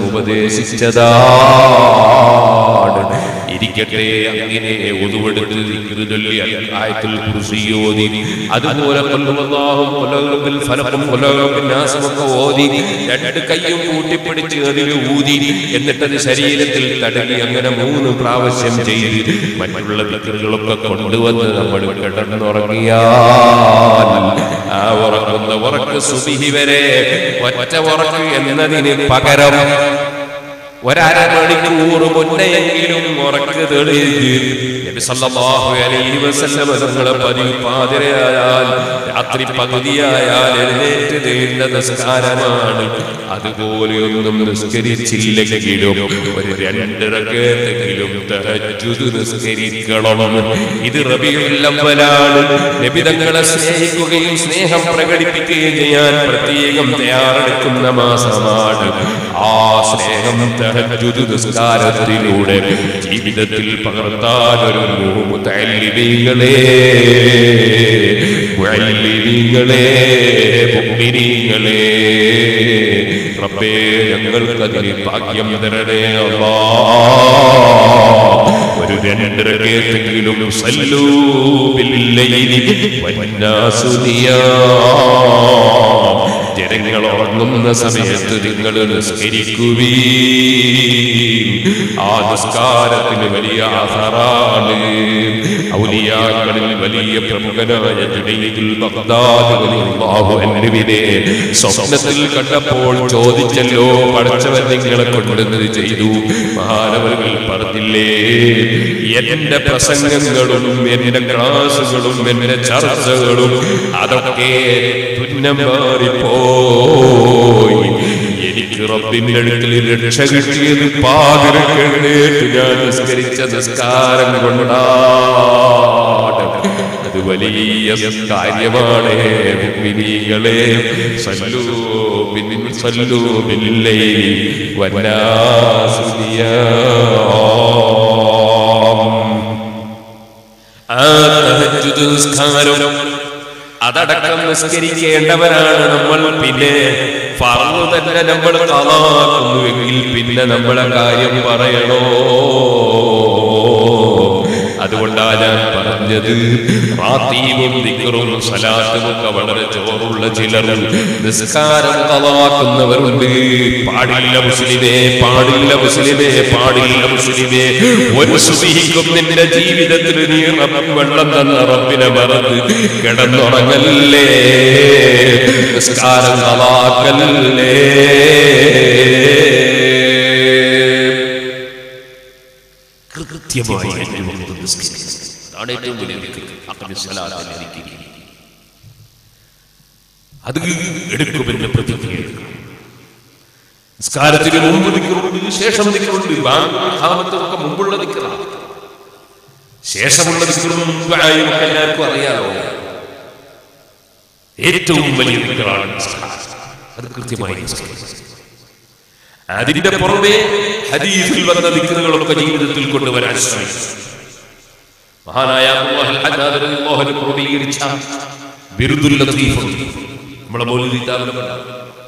ഉപദേശിച്ചതാണ് ഇരിക്കട്ടെ അങ്ങനെ ഒതുവെടുത്ത് ദിക്റ് ചൊല്ലി ആയത്തുൽ കുർസി ഓതി അതുപോലെ ഖുൽഹുവല്ലാഹു ഖുലൗബിൽ ഫലഖും ഖുലൗബിൻ നാസും ഒക്കെ ഓതി രണ്ട് കൈയും കൂട്ടിപ്പിടിച്ച് അതിൽ ഊതി എന്നിട്ട് അത് ശരീരത്തിൽ തടവി അങ്ങനെ മൂന്ന് പ്രാവശ്യം ചെയ്ത് മറ്റുള്ള ദിക്റുകളൊക്കെ കൊണ്ടുവന്ന് നമ്മൾ കിടന്നുറങ്ങിയാൽ ആ ഉറങ്ങുന്ന ഉറക്ക് സുബിഹി വരെ ഒറ്റ ഉറക്ക് എന്നതിന് പകരം ഒരമണിക്കൂർ മുന്നെയെങ്കിലും ഉറക്ക് തെളിഞ്ഞ് നബി സല്ലല്ലാഹു അലൈഹി വസല്ലം തങ്ങളെ പതിവ് പാതിരയായാൽ രാത്രി പകുതിയായാൽ എഴുന്നേറ്റ് നീണ്ട നിസ്കാരമാണ് അതുപോലെയൊന്നും നിസ്കരിച്ചില്ലെങ്കിലും ഒരു രണ്ടിറക്കെങ്കിലും തഹജ്ജുദ് നിസ്കരിക്കണം ഇത് റബിയുൽ അവ്വലാണ് നബി തങ്ങളെ സ്നേഹിക്കുകയും സ്നേഹം പ്രകടിപ്പിക്കുകയും ചെയ്യാൻ പ്രത്യേകം തയ്യാറെടുക്കുന്ന മാസമാണ് ആ സ്നേഹം തഹജ്ജുദ് നിസ്കാരത്തിലൂടെ ജീവിതത്തിൽ പകർത്താൻ ഒരു മുതല്ലിമീങ്ങളെ മുഅല്ലിമീങ്ങളെ മുഅ്മിനീങ്ങളെ റബ്ബേ ഞങ്ങൾക്ക് അതിന് ഭാഗ്യം തരണേ അല്ലാ ഒരു രണ്ടരക്കെങ്കിലും സല്ലൂ ബില്ലൈലി വന്നാസു നിയാം ജനങ്ങൾ ഉറങ്ങുന്ന സമയത്ത് നിങ്ങൾ നിസ്കരിക്കുവീ ആ നിസ്കാരത്തിന് വലിയ ആധാറാണ് ഔലിയാക്കളിൽ വലിയ പ്രമുഖനായ ജുനൈദുൽ ബഗ്ദാദി റളിയല്ലാഹു അൻഹുവിനെ സ്വപ്നത്തിൽ കണ്ടപ്പോൾ ചോദിച്ചല്ലോ പഠിച്ചവൻ നിങ്ങളെ കൊണ്ടുവന്നത് ചെയ്തു മഹാനവர்கள் പറഞ്ഞില്ലേ എന്റെ പ്രസംഗങ്ങളും എന്റെ ക്ലാസുകളും എന്റെ ചർച്ചകളും അതൊക്കെ തുന്നം മാറിപ്പോയി എനിക്ക് റബ്ബിന്റെ അടുക്കൽ രക്ഷ കിട്ടിയത് പാതിരക്കെഴുന്നേറ്റ് ഞാൻ നിസ്കരിച്ച നിസ്കാരം കൊണ്ടാണ് അത് വലിയ കാര്യമാണ് മുഅ്മിനീങ്ങളെ സല്ലൂ ബിൻ സല്ലൂ ബില്ലൈലി വന്നാസു നിയാം ആ തഹജ്ജുദ് നിസ്കാരം അതടക്കം നിസ്കരിക്കേണ്ടവരാണ് നമ്മൾ പിന്നെ പറഞ്ഞു തന്നെ നമ്മൾ കളാക്കുന്നുവെങ്കിൽ പിന്നെ നമ്മളെ കാര്യം പറയണോ അതുകൊണ്ടാണ് ഞാൻ പറഞ്ഞത് റാത്തീവും ദിക്റും സലാത്തും ഒക്കെ വളരെ ചോറുള്ള ചിലർ നിസ്കാരം കളാക്കുന്നവരുണ്ട് പാടില്ല മുസ്ലിമേ പാടില്ല മുസ്ലിമേ പാടില്ല മുസ്ലിമേ ഒരു സുബിഹിക്കും നിന്റെ ജീവിതത്തിൽ നീ റബ്ബ് വെള്ളം തന്ന റബ്ബിനെ മറന്ന് കിടന്നുറങ്ങല്ലേ നിസ്കാരം കളാക്കല്ലേ കൃത്യമായി അഞ്ച് വക്ത് നിസ്കരിക്കണം. അതാണ് ഏറ്റവും വലിയ ദിക്ർ. അഖിമി സ്വലാത്ത് ദിക്ർ. അത് എടുക്കുമെന്ന് പ്രതിജ്ഞ എടുക്കണം. നിസ്കാരത്തിന് മുമ്പ് ദിക്റുണ്ട് ശേഷം ദിക്റുണ്ട് ബാങ്കാമത്തും ഒക്കെ മുമ്പുള്ള ദിക്റാണ് ശേഷമുള്ള ദിക്റും ദുആയും ഒക്കെ എല്ലാവർക്കും അറിയാലോ ഏറ്റവും വലിയ ദിക്റാണ് നിസ്കാരം. അത് കൃത്യമായി നിസ്കരിക്കണം. അതിന്റെ പുറമെ ഹദീസിൽ വന്ന ദിക്റുകളൊക്കെ ജീവിതത്തിൽ കൊണ്ടുവരാൻ ശ്രമിക്കും മഹാനായ അബ്ദുല്ലാഹിൽ ഹജ്ജാജ് റളിയല്ലാഹു അൻഹു ക്രോഡീകരിച്ച ബിരുദുൽ ലത്തീഫ് നമ്മുടെ മൗലിദ് കിതാബിലുണ്ട്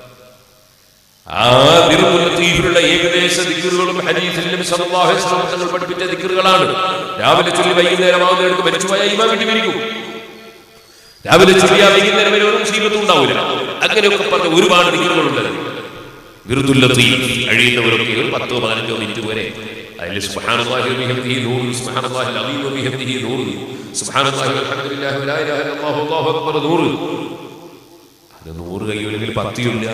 ആ ബിരുദുൽ ലത്തീഫിലുള്ള ഏകദേശ ദിക്റുകളും ഹദീസിൽ നബി സല്ലല്ലാഹു അലൈഹി വസല്ലം തങ്ങൾ പഠിപ്പിച്ച ദിക്റുകളാണ് രാവിലെ ചൊല്ലി വൈകുന്നേരം ആവുന്നവർക്ക് മരിച്ചുപോയ ഇമാം വേണ്ടി വരിക്കും രാവിലെ ചൊല്ലിയ വൈകുന്നേരം വരെ ഒരു മുസീബത്തും ഉണ്ടാവില്ല അങ്ങനെയൊക്കെ പറഞ്ഞ ഒരുപാട് ദിക്റുകളുണ്ട് വിറുതുല്ലത്തിൽ കഴിയുന്നവരൊക്കെ ഒരു പത്തോ പതിനഞ്ചോ മിനിറ്റ് വരെ അതിൽ സുബ്ഹാനല്ലാഹി വബിഹംദിഹി നൂർ സുബ്ഹാനല്ലാഹി അലീം വബിഹംദിഹി നൂർ സുബ്ഹാനല്ലാഹി വൽഹംദുലില്ലാഹി വലാ ഇലാഹ ഇല്ലല്ലാഹു അല്ലാഹു അക്ബർ നൂർ അത് നൂറ് കഴിയുമെങ്കിൽ പത്തിയില്ല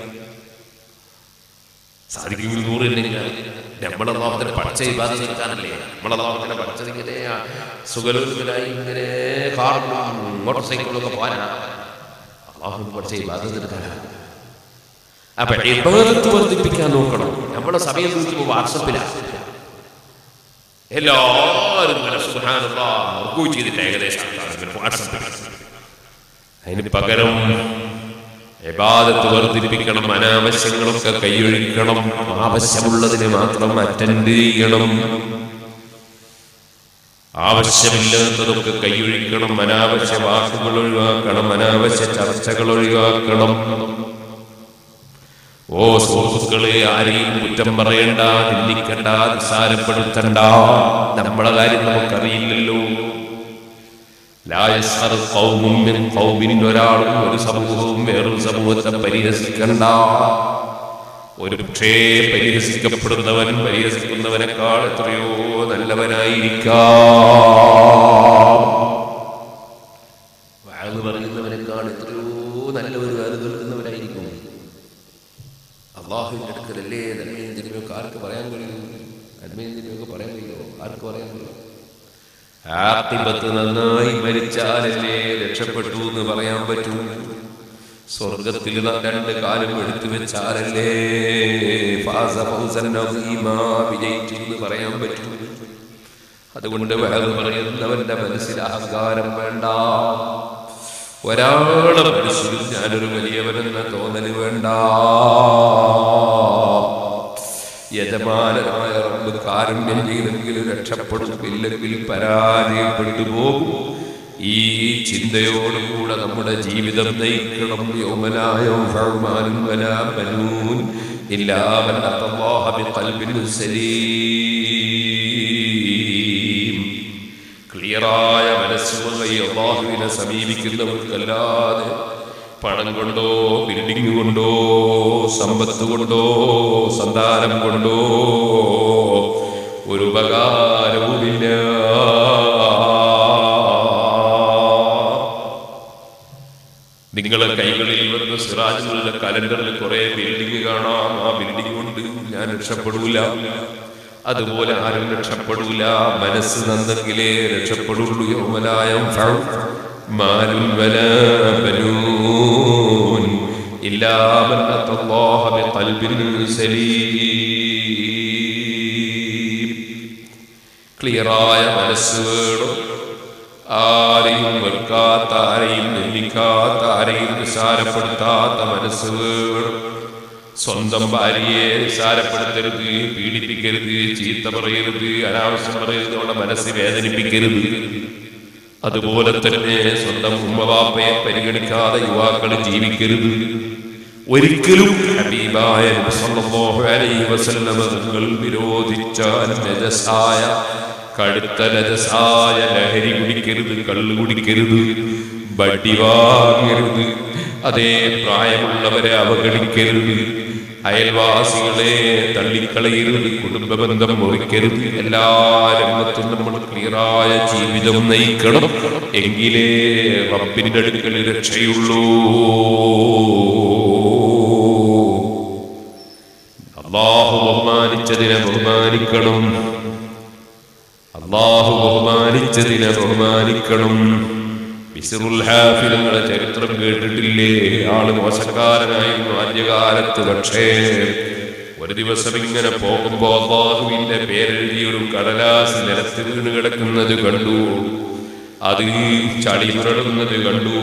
സാധിക്കുമെങ്കിൽ നൂറ് ഇല്ലെങ്കിൽ നമ്മൾ അള്ളാഹുത്തിന്റെ പഠിച്ച ഇബാദത്ത് നിൽക്കാനല്ലേ നമ്മൾ അള്ളാഹുത്തിന്റെ പഠിച്ചത് ഇങ്ങനെ സുഖലോകത്തിനായി ഇങ്ങനെ കാറിലും മോട്ടോർ സൈക്കിളും ഒക്കെ പോകാനാ അള്ളാഹു പഠിച്ച ഇബാദത്ത് നിൽക്കാനാണ് അപ്പൊ ഇബാദത്ത് വർദ്ധിപ്പിക്കാൻ നോക്കണം നമ്മുടെ സമയം നോക്കുമ്പോൾ വാട്സപ്പിലാണ് എല്ലാവരും ഇങ്ങനെ സുബ്ഹാനല്ലാഹ് റുക്കൂ ചെയ്തിട്ട് ഏകദേശം വാട്സപ്പിൽ അതിന് പകരം ഇബാദത്ത് വർദ്ധിപ്പിക്കണം അനാവശ്യങ്ങളൊക്കെ കൈയൊഴിക്കണം ആവശ്യമുള്ളതിന് മാത്രം അറ്റൻഡ് ചെയ്യണം ആവശ്യമില്ലാത്തതൊക്കെ കൈയൊഴിക്കണം അനാവശ്യ വാക്കുകൾ ഒഴിവാക്കണം അനാവശ്യ ചർച്ചകൾ ഒഴിവാക്കണം ഓ സുഹൃത്തുക്കളെ ആരെയും കുറ്റം പറയണ്ട നിന്ദിക്കണ്ട നിസ്സാരപ്പെടുത്തണ്ട നമ്മളെ കാര്യം നമുക്കറിയില്ലല്ലോ ലായസ്ഹർ ഖൗമും മിൻ ഖൗമിൻ ഒരാളും ഒരു സമൂഹവും വേറൊരു സമൂഹത്തെ പരിഹസിക്കണ്ട ഒരു പക്ഷേ പരിഹസിക്കപ്പെടുന്നവൻ പരിഹസിക്കുന്നവനേക്കാൾ എത്രയോ നല്ലവനായിരിക്കാം വാഴ് പറയുന്നവനേക്കാൾ എത്രയോ നല്ലവർ വാഴ് കേൾക്കുന്നവരായിരിക്കും അള്ളാഹുവിന്റെ അടുക്കലല്ലേ നന്മയും തിന്മയൊക്കെ ആർക്ക് പറയാൻ കഴിയും നന്മയും തിന്മയൊക്കെ പറയാൻ കഴിയുമോ ആർക്ക് പറയാൻ കഴിയും ആത്തിപത്ത് നന്നായി മരിച്ചാലല്ലേ രക്ഷപ്പെട്ടു എന്ന് പറയാൻ പറ്റൂ സ്വർഗത്തിൽ ന- രണ്ട് കാലം എടുത്തു വെച്ചാലല്ലേ ഫാസ ഫൗസൻ അസീമാ വിജയിച്ചു എന്ന് പറയാൻ പറ്റൂ അതുകൊണ്ട് വേറെ പറയുന്നവന്റെ മനസ്സിൽ അഹങ്കാരം വേണ്ട ഒരാളെ മനസ്സിൽ ഞാനൊരു വലിയവനെന്ന തോന്നല് വേണ്ട യജമാനായ റബ്ബ് കാരുണ്യം ചെയ്തെങ്കിൽ രക്ഷപ്പെടും ഇല്ലെങ്കിൽ പരാജയപ്പെട്ടു പോകും ഈ ചിന്തയോടുകൂടെ നമ്മുടെ ജീവിതം നയിക്കണം യോമനായോ ഫൗമാനും വലാ ബനൂൻ ഇല്ലാ മൻ അത്തല്ലാഹ ബിഖൽബിൻ സലീം ക്ലിയറായ മനസ്സുമായി അള്ളാഹുവിനെ സമീപിക്കുന്നവർക്കല്ലാതെ പണം കൊണ്ടോ ബിൽഡിംഗ് കൊണ്ടോ സമ്പത്ത് കൊണ്ടോ സന്താനം കൊണ്ടോ ഒരു ഉപകാരവുമില്ല നിങ്ങളെ കൈകളിൽ വന്ന് സിറാജുകളുടെ കലണ്ടറിൽ കുറെ ബിൽഡിംഗ് കാണാം ആ ബിൽഡിംഗ് കൊണ്ട് ഞാൻ രക്ഷപ്പെടൂല അതുപോലെ ആരും രക്ഷപ്പെടൂല മനസ്സ് നന്നെങ്കിലേ രക്ഷപ്പെടുള്ളൂ യൗമലായം ഫൗ മാലുൻ വലാ ബനൂൻ ഇല്ലാ മൻ അത്തല്ലാഹ ബിഖൽബിൻ സലീം ക്ലിയറായ മനസ്സ് വേണം ആരെയും വെറുക്കാത്ത ആരെയും നിന്ദിക്കാത്ത ആരെയും നിസാരപ്പെടുത്താത്ത മനസ്സ് വേണം സ്വന്തം ഭാര്യയെ നിസാരപ്പെടുത്തരുത് പീഡിപ്പിക്കരുത് ചീത്ത പറയരുത് അനാവശ്യം പറയരുത് അവളുടെ മനസ്സ് വേദനിപ്പിക്കരുത് അതുപോലെ തന്നെ സ്വന്തം ഉമ്മവാപ്പയെ പരിഗണിക്കാതെ യുവാക്കൾ ജീവിക്കരുത് ഒരിക്കലും ഹബീബായ നബി സല്ലല്ലാഹു അലൈഹി വസല്ലമ തങ്ങൾ വിരോധിച്ച നജസായ കടുത്ത നജസായ ലഹരി കുടിക്കരുത് കള്ളു കുടിക്കരുത് ബഡി വാങ്ങരുത് അതേ പ്രായമുള്ളവരെ അവഗണിക്കരുത് അയൽവാസികളെ തള്ളിക്കളയരുത് കുടുംബ ബന്ധം മുറിക്കരുത് എല്ലാ രംഗത്തും നമ്മൾ ക്ലിയറായ ജീവിതം നയിക്കണം എങ്കിലേ റബ്ബിന്റെ അടുക്കൽ രക്ഷയുള്ളൂ അള്ളാഹു ബഹുമാനിച്ചതിനെ ബഹുമാനിക്കണം അള്ളാഹു ബഹുമാനിച്ചതിനെ ബഹുമാനിക്കണം ബിസ്റുൽ ഹാഫിലുകളെ ചരിത്രം കേട്ടിട്ടില്ലേ ആള് മോശക്കാരനായിരുന്നു ആദ്യകാലത്ത് പക്ഷേ ഒരു ദിവസം ഇങ്ങനെ പോകുമ്പോ അള്ളാഹുവിന്റെ പേരെഴുതി ഒരു കടലാസ് നിലത്ത് വീണ് കിടക്കുന്നത് കണ്ടു അത് ചളി പുരളുന്നത് കണ്ടു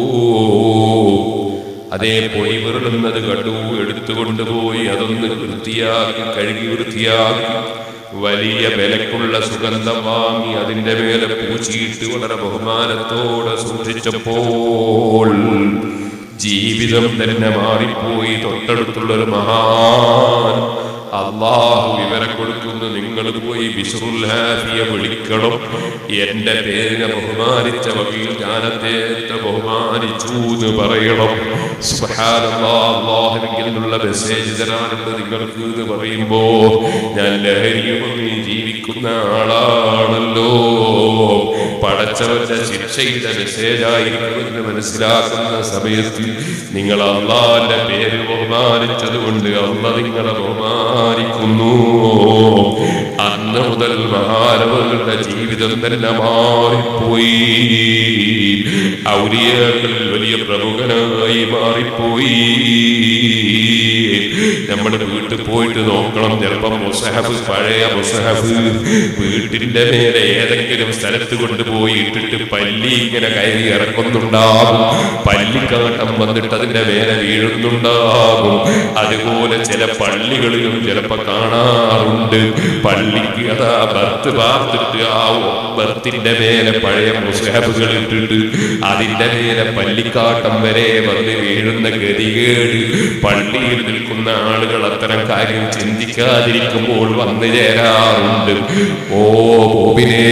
അതേ പൊടി വിരളുന്നത് കണ്ടു എടുത്തുകൊണ്ടുപോയി അതൊന്ന് വൃത്തിയാക്കി കഴുകി വൃത്തിയാക്കി വലിയ വിലക്കുള്ള സുഗന്ധം വാങ്ങി അതിന്റെ മേലെ പൂച്ചിയിട്ട് വളരെ ബഹുമാനത്തോടെ സൂക്ഷിച്ചപ്പോൾ ജീവിതം തന്നെ മാറിപ്പോയി തൊട്ടടുത്തുള്ളൊരു മഹാൻ അള്ളാഹു വിവരം കൊടുക്കുന്നു നിങ്ങൾ പോയി ബിസുറുൽ ഹാഫിയെ വിളിക്കണം എന്റെ പേരിനെ ബഹുമാനിച്ച വകയിൽ ഞാൻ അദ്ദേഹത്തെ ബഹുമാനിച്ചു എന്ന് പറയണം സുബ്ഹാനല്ലാഹ്, അള്ളാഹുവിങ്കിൽ നിന്നുള്ള മെസ്സേജ് തരാനുണ്ട് നിങ്ങൾക്ക് എന്ന് പറയുമ്പോ ഞാൻ ലഹരിയുമായി ജീവിക്കുന്ന ആളാണല്ലോ പടച്ചവന്റെ ശിക്ഷയുടെ മെസ്സേജായിരിക്കുമെന്ന് മനസ്സിലാക്കുന്ന സമയത്ത് നിങ്ങൾ അള്ളാന്റെ പേര് ബഹുമാനിച്ചത് കൊണ്ട് അള്ള നിങ്ങളെ ബഹുമാനിക്കുന്നു അന്ന് മുതൽ മഹാനവരുടെ ജീവിതം തന്നെ മാറിപ്പോയി ഔലിയകളിൽ വലിയ പ്രമുഖനായി മാറിപ്പോയി നമ്മുടെ വീട്ടിൽ വീട്ടിൽ പോയിട്ട് നോക്കണം ചിലപ്പം മുസഹഫ് പഴയ മുസഹഫ് വീട്ടിന്റെ മേലെ ഏതെങ്കിലും സ്ഥലത്ത് കൊണ്ടുപോയി ഇട്ടിട്ട് പല്ലി ഇങ്ങനെ കയറി ഇറക്കുന്നുണ്ടാകും പല്ലിക്കാട്ടം വന്നിട്ട് അതിന്റെ മേലെ വീഴുന്നുണ്ടാകും അതുപോലെ ചില പള്ളികളിലും ചിലപ്പോ കാണാറുണ്ട് പള്ളിക്ക് അതാ ബർത്ത് പാർത്തിട്ട് ആ ബർത്തിന്റെ മേലെ പഴയ മുസഹബുകൾ ഇട്ടിട്ട് അതിന്റെ മേലെ പള്ളിക്കാട്ടം വരെ വന്ന് വീഴുന്ന ഗതികേട് പള്ളിയിൽ നിൽക്കുന്ന ആളുകൾ അത്തരം കാര്യം ചിന്തിക്കാതിരിക്കുമ്പോൾ വന്നു ചേരാറുണ്ട് ഓ ബോബിനേ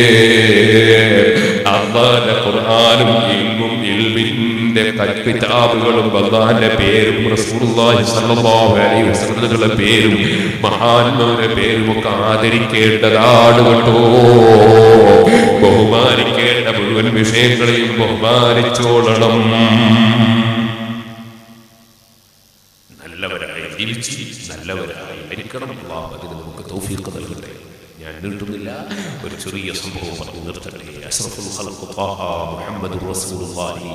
അള്ളാന്റെ ഖുർആാനും ഇൽമും ഇൽമിന്റെ കിതാബുകളും അള്ളാന്റെ പേരും റസൂലുള്ളാഹി സ്വല്ലല്ലാഹു അലൈഹി വസല്ലമയുടെ പേരും മഹാന്മാരുടെ പേരും ഒക്കെ ആദരിക്കേണ്ടതാണ് കേട്ടോ ബഹുമാനിക്കേണ്ട മുഴുവൻ വിഷയങ്ങളെയും ബഹുമാനിച്ചോളണം നല്ലവരായി ജീവിച്ച് നല്ലവരായി മരിക്കണം അള്ളാഹു അതിന് നമുക്ക് തൗഫീഖ് നൽകട്ടെ ഞാൻ നീട്ടുന്നില്ല ഒരു ചെറിയ സംഭവം പറഞ്ഞു നിർത്തട്ടെ അഷ്റഫുൽ ഖൽഖ് ത്വാഹ മുഹമ്മദ് റസൂലുള്ളാഹി